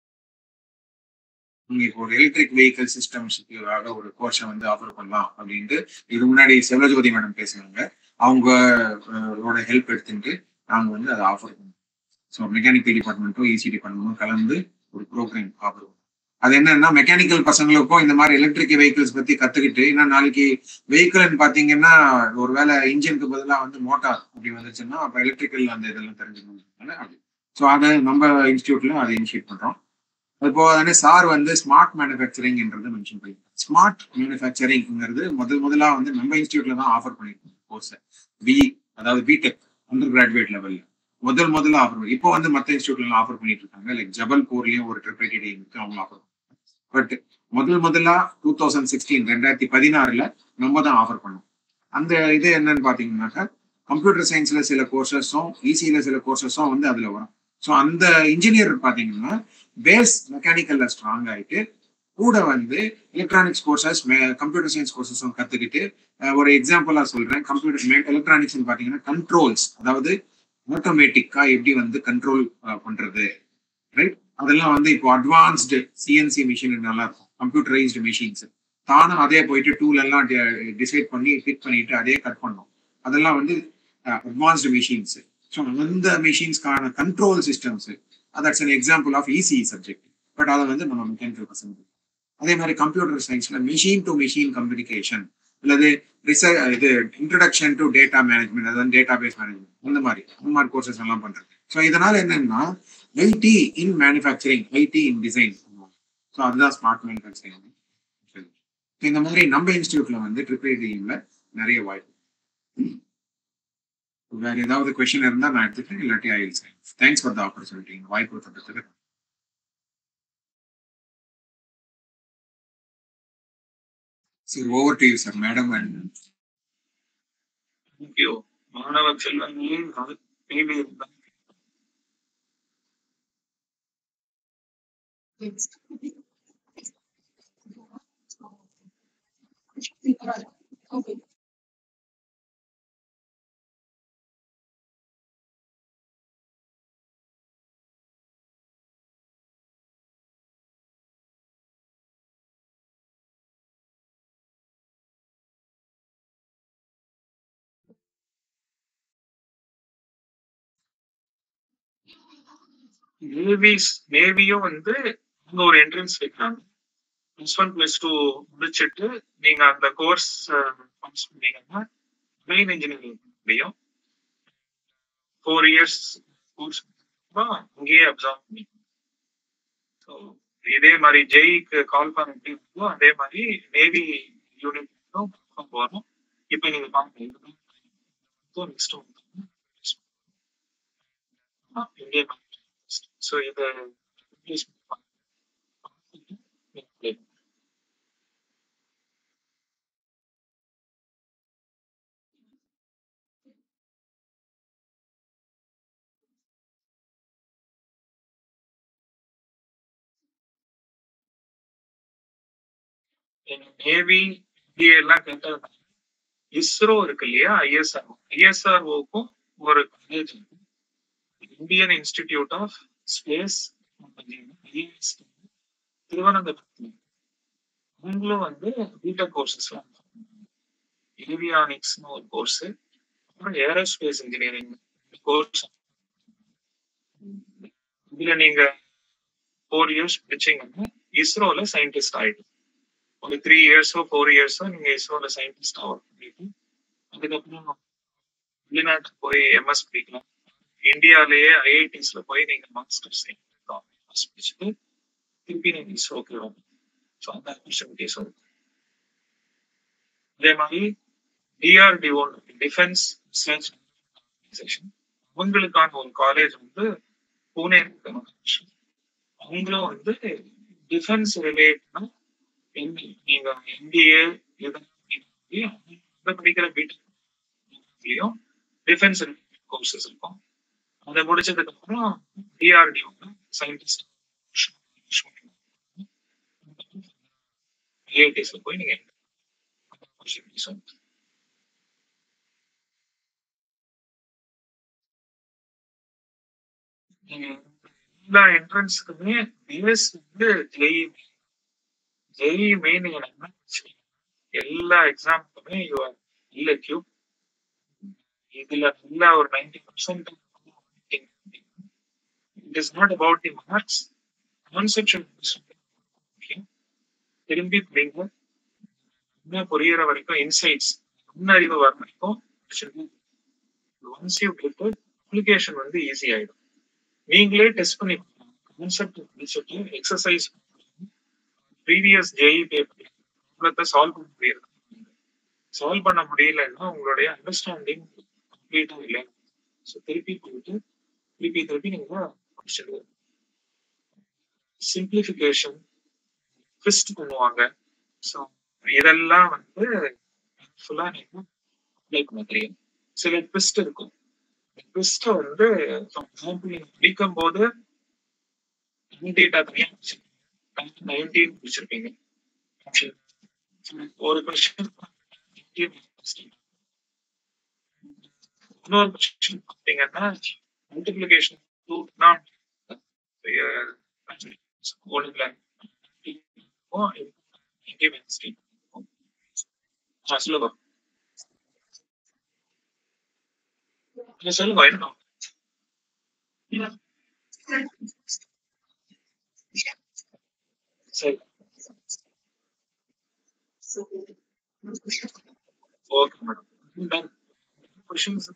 [SPEAKER 6] நீங்க இப்போ ஒரு எலக்ட்ரிக் வெஹிக்கிள் சிஸ்டம்ஸ்க்காக ஒரு கோர்ஸை வந்து ஆஃபர் பண்ணலாம் அப்படின்ட்டு இது முன்னாடி செல்வஜோதி மேடம் பேசுனாங்க அவங்களோட ஹெல்ப் எடுத்துட்டு நாங்க வந்து அதை ஆஃபர் பண்ணோம் ஸோ மெக்கானிக்கல் டிபார்ட்மெண்ட்டும் இசி டிபார்ட்மெண்ட்டும் கலந்து ஒரு ப்ரோக்ராம் ஆஃபர் பண்ணோம் அது என்னன்னா மெக்கானிக்கல் பசங்களுக்கும் இந்த மாதிரி எலக்ட்ரிக் வெஹிக்கிள்ஸ் பத்தி கத்துக்கிட்டு ஏன்னா நாளைக்கு வெஹிக்கிள்னு பாத்தீங்கன்னா ஒருவேளை இன்ஜினுக்கு பதிலாக வந்து மோட்டார் அப்படி வந்துச்சுன்னா அப்ப எலக்ட்ரிக்கல் அந்த இதெல்லாம் தெரிஞ்சுக்கணும் அப்படி ஸோ அதை நம்ம இன்ஸ்டியூட்ல அதை இனிஷியேட் பண்றோம் அது போக தானே சார் வந்து ஸ்மார்ட் மேனுஃபேக்சரிங்ன்றது மென்ஷன் பண்ணிருக்காங்க ஸ்மார்ட் மேனுஃபேக்சரிங்கிறது முதல் முதலா வந்து நம்ம இன்ஸ்டியூட்ல தான் ஆஃபர் பண்ணிருக்கோம் கோர்ஸ் பி அதாவது பிடெக் அண்டர் கிராஜுவேட் லெவல்ல முதல் முதல்ல ஆஃபர் பண்ணி இப்போ வந்து மற்ற இன்ஸ்டியூட்ல ஆஃபர் பண்ணிட்டு இருக்காங்க லைக் ஜபல்பூர்லயும் ஒரு ட்ரிபிள் ஐடி இருக்கு அவங்க ஆஃபர் பட் முதல் முதலா டூ தௌசண்ட் சிக்ஸ்டீன் ரெண்டாயிரத்தி பதினாறுல நம்ம தான் ஆஃபர் பண்ணோம் அந்த இது என்னன்னு பாத்தீங்கன்னாக்கா கம்ப்யூட்டர் சயின்ஸ்ல சில கோர்சஸும் இசியில சில கோர்சஸும் வந்து அதுல வரும் ஸோ அந்த இன்ஜினியர் பாத்தீங்கன்னா பேஸ் மெக்கானிக்கல்ல ஸ்ட்ராங் ஆயிட்டு கூட வந்து எலக்ட்ரானிக்ஸ் கோர்சஸ் கம்ப்யூட்டர் சயின்ஸ் கோர்சஸும் கத்துக்கிட்டு அஹ், ஒரு எக்ஸாம்பிளா சொல்றேன் கம்ப்யூட்டர் எலக்ட்ரானிக்ஸ் பாத்தீங்கன்னா கண்ட்ரோல்ஸ் அதாவது ஆட்டோமேட்டிக்கா எப்படி வந்து கண்ட்ரோல் பண்றது ரைட் அதெல்லாம் வந்து இப்போ அட்வான்ஸ்டு சிஎன்சி மிஷின் நல்லா இருக்கும் கம்ப்யூட்டரைஸ்டு மிஷின்ஸ் தானும் அதே போயிட்டு டூல் எல்லாம் டிசைட் பண்ணி ஃபிட் பண்ணிட்டு அதே கட் பண்ணோம் அதெல்லாம் வந்து அட்வான்ஸ்டு மிஷின்ஸ் ஸோ அந்த மிஷின்ஸ்க்கான control systems that's an example of EC subject but அதை வந்து நம்ம மெக்கானிக்கல் பசங்க அதே மாதிரி கம்ப்யூட்டர் சயின்ஸ்ல மிஷின் டு மிஷின் கம்யூனிகேஷன் அல்லது ரிசர்ச் இது இன்ட்ரடக்ஷன் டு டேட்டா மேனேஜ்மெண்ட் அதாவது டேட்டா பேஸ் மேனேஜ்மெண்ட் அந்த மாதிரி அந்த மாதிரி கோர்சஸ் எல்லாம் பண்றது ஸோ இதனால என்னன்னா IT in manufacturing IT in design so அதுதான் ஸ்மார்ட் மேனுஃபேக்சரிங் இந்த மாதிரி நம்ம இன்ஸ்டியூட்ல வந்து ட்ரிபிள் ஐடியில் நிறைய வாய்ப்பு வேற ஏதாவது கொஸ்டின் இருந்தா நான் எடுத்துக்கிறேன் இல்லாட்டி I will thanks for the opportunity வாய்ப்பு கொடுத்ததுக்கு சரி over to you sir madam and
[SPEAKER 3] thank you மாணவ செல்வங்களின் கேள்வி இருந்தால் நேவிஸ் நேவியும் வந்து அங்க ஒரு என்ட்ரன்ஸ் வைக்கிறாங்க ப்ளஸ் ஒன் ப்ளஸ் டூ முடிச்சுட்டு நீங்க அந்த கோர்ஸ் பாஸ் பண்ணீங்கன்னா மெயின் இன்ஜினியரிங் முடியும் ஃபோர் இயர்ஸ் கோர்ஸ் அங்கேயே அப்சர்வ் பண்ணி ஸோ இதே மாதிரி ஜெய்க்கு கால் பண்ண எப்படி இருக்கோ அதே மாதிரி நேவி யூனிட் போகணும் இப்போ நீங்க பாருங்க நெக்ஸ்ட் இந்தியன் ஸோ இதை ரிப்ளேஸ் நேவி எல்லாம் கேட்டது இஸ்ரோ இருக்கு இல்லையா ஐஎஸ்ஆர் ஐஎஸ்ஆர்ஓக்கும் ஒரு காலேஜ் இருக்கு இந்தியன் இன்ஸ்டிடியூட் ஆஃப் ஸ்பேஸ் திருவனந்தபுரத்துல அவங்களும் வந்து பிடெக் கோர்சஸ் ஏவியானிக்ஸ்னு ஒரு கோர்ஸ் அப்புறம் ஏரோஸ்பேஸ் இன்ஜினியரிங் கோர்ஸ் இதுல நீங்க ஃபோர் இயர்ஸ் படிச்சீங்கன்னா இஸ்ரோல சயின்டிஸ்ட் ஆயிடும் ஒரு த்ரீ இயர்ஸோ ஃபோர் இயர்ஸோ நீங்க இஸ்ரோல சயின்டிஸ்ட் ஒர்க் பண்ணிட்டு அதுக்கப்புறம் வெளிநாட்டுக்கு போய் எம்எஸ் படிக்கலாம் இந்தியாலேயே ஐஐடிஸ்ல போய் நீங்க மாஸ்டர்ஸ் படிச்சுட்டு திருப்பி நீங்க இஸ்ரோக்கு வரும் ஸோ அந்த ஆப்பர்ச்சுனிட்டிஸும் இருக்கு அதே மாதிரி டிஆர்டிஓ டிஃபென்ஸ் ரிசர்ச் ஆர்கனைசேஷன் அவங்களுக்கான ஒரு காலேஜ் வந்து பூனே இருக்காங்க அவங்களும் வந்து டிஃபென்ஸ் ரிலேட்டடா நீங்க எம்பிஏ எதை படிக்கிற பிடிலையும் டிஃபென்ஸ் கோர்சஸ் இருக்கும் அதை முடிச்சதுக்கு அப்புறம் டிஆர்டிஓ சயின்டிஸ்ட் ஐஐடிஸ்ல போய் நீங்க opportunities வந்து நீங்க எல்லா என்ட்ரன்ஸுக்குமே பேஸ் வந்து ஜெய் ஜெய் மெயின் நீங்க என்ன வச்சுக்கீங்க எல்லா எக்ஸாமுக்குமே யூஆர் இல்ல கியூ இதுல நல்லா ஒரு ninety percent it is not about the marks conception திரும்பி படிங்க என்ன புரியுற வரைக்கும் இன்சைட்ஸ் முன்னறிவு வர வரைக்கும் ஒன்ஸ் யூ கெட் அப்ளிகேஷன் வந்து ஈஸி ஆயிடும் நீங்களே டெஸ்ட் பண்ணி கான்செப்ட் முடிச்சுட்டு exercise previous JEE paper solve பண்ண முடியாது சால்வ் பண்ண முடியலன்னா உங்களுடைய அண்டர்ஸ்டாண்டிங் கம்ப்ளீட்டா இல்லை ஸோ திருப்பி போயிட்டு திருப்பி திருப்பி நீங்க படிச்சிடுங்க சிம்பிளிஃபிகேஷன் ட்விஸ்ட் பண்ணுவாங்க ஸோ இதெல்லாம் வந்து ஃபுல்லா நீங்க அப்ளை பண்ண தெரியும் சில ட்விஸ்ட் இருக்கும் ட்விஸ்ட் வந்து ஃபார் எக்ஸாம்பிள் நீங்க படிக்கும் போது டேட்டா தனியா நைன்டீன் பிடிச்சிருப்பீங்க ஒரு கொஸ்டின் இன்னொரு கொஸ்டின் பார்த்தீங்கன்னா மல்டிபிளிகேஷன் டூ நான் ஒன்றுல இங்கே வென்ஸ்டே சொல்லுங்க சொல்லுங்க என்ன சரி ஓகே மேடம் கொஷின்ஸ்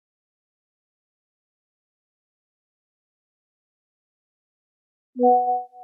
[SPEAKER 7] Yeah.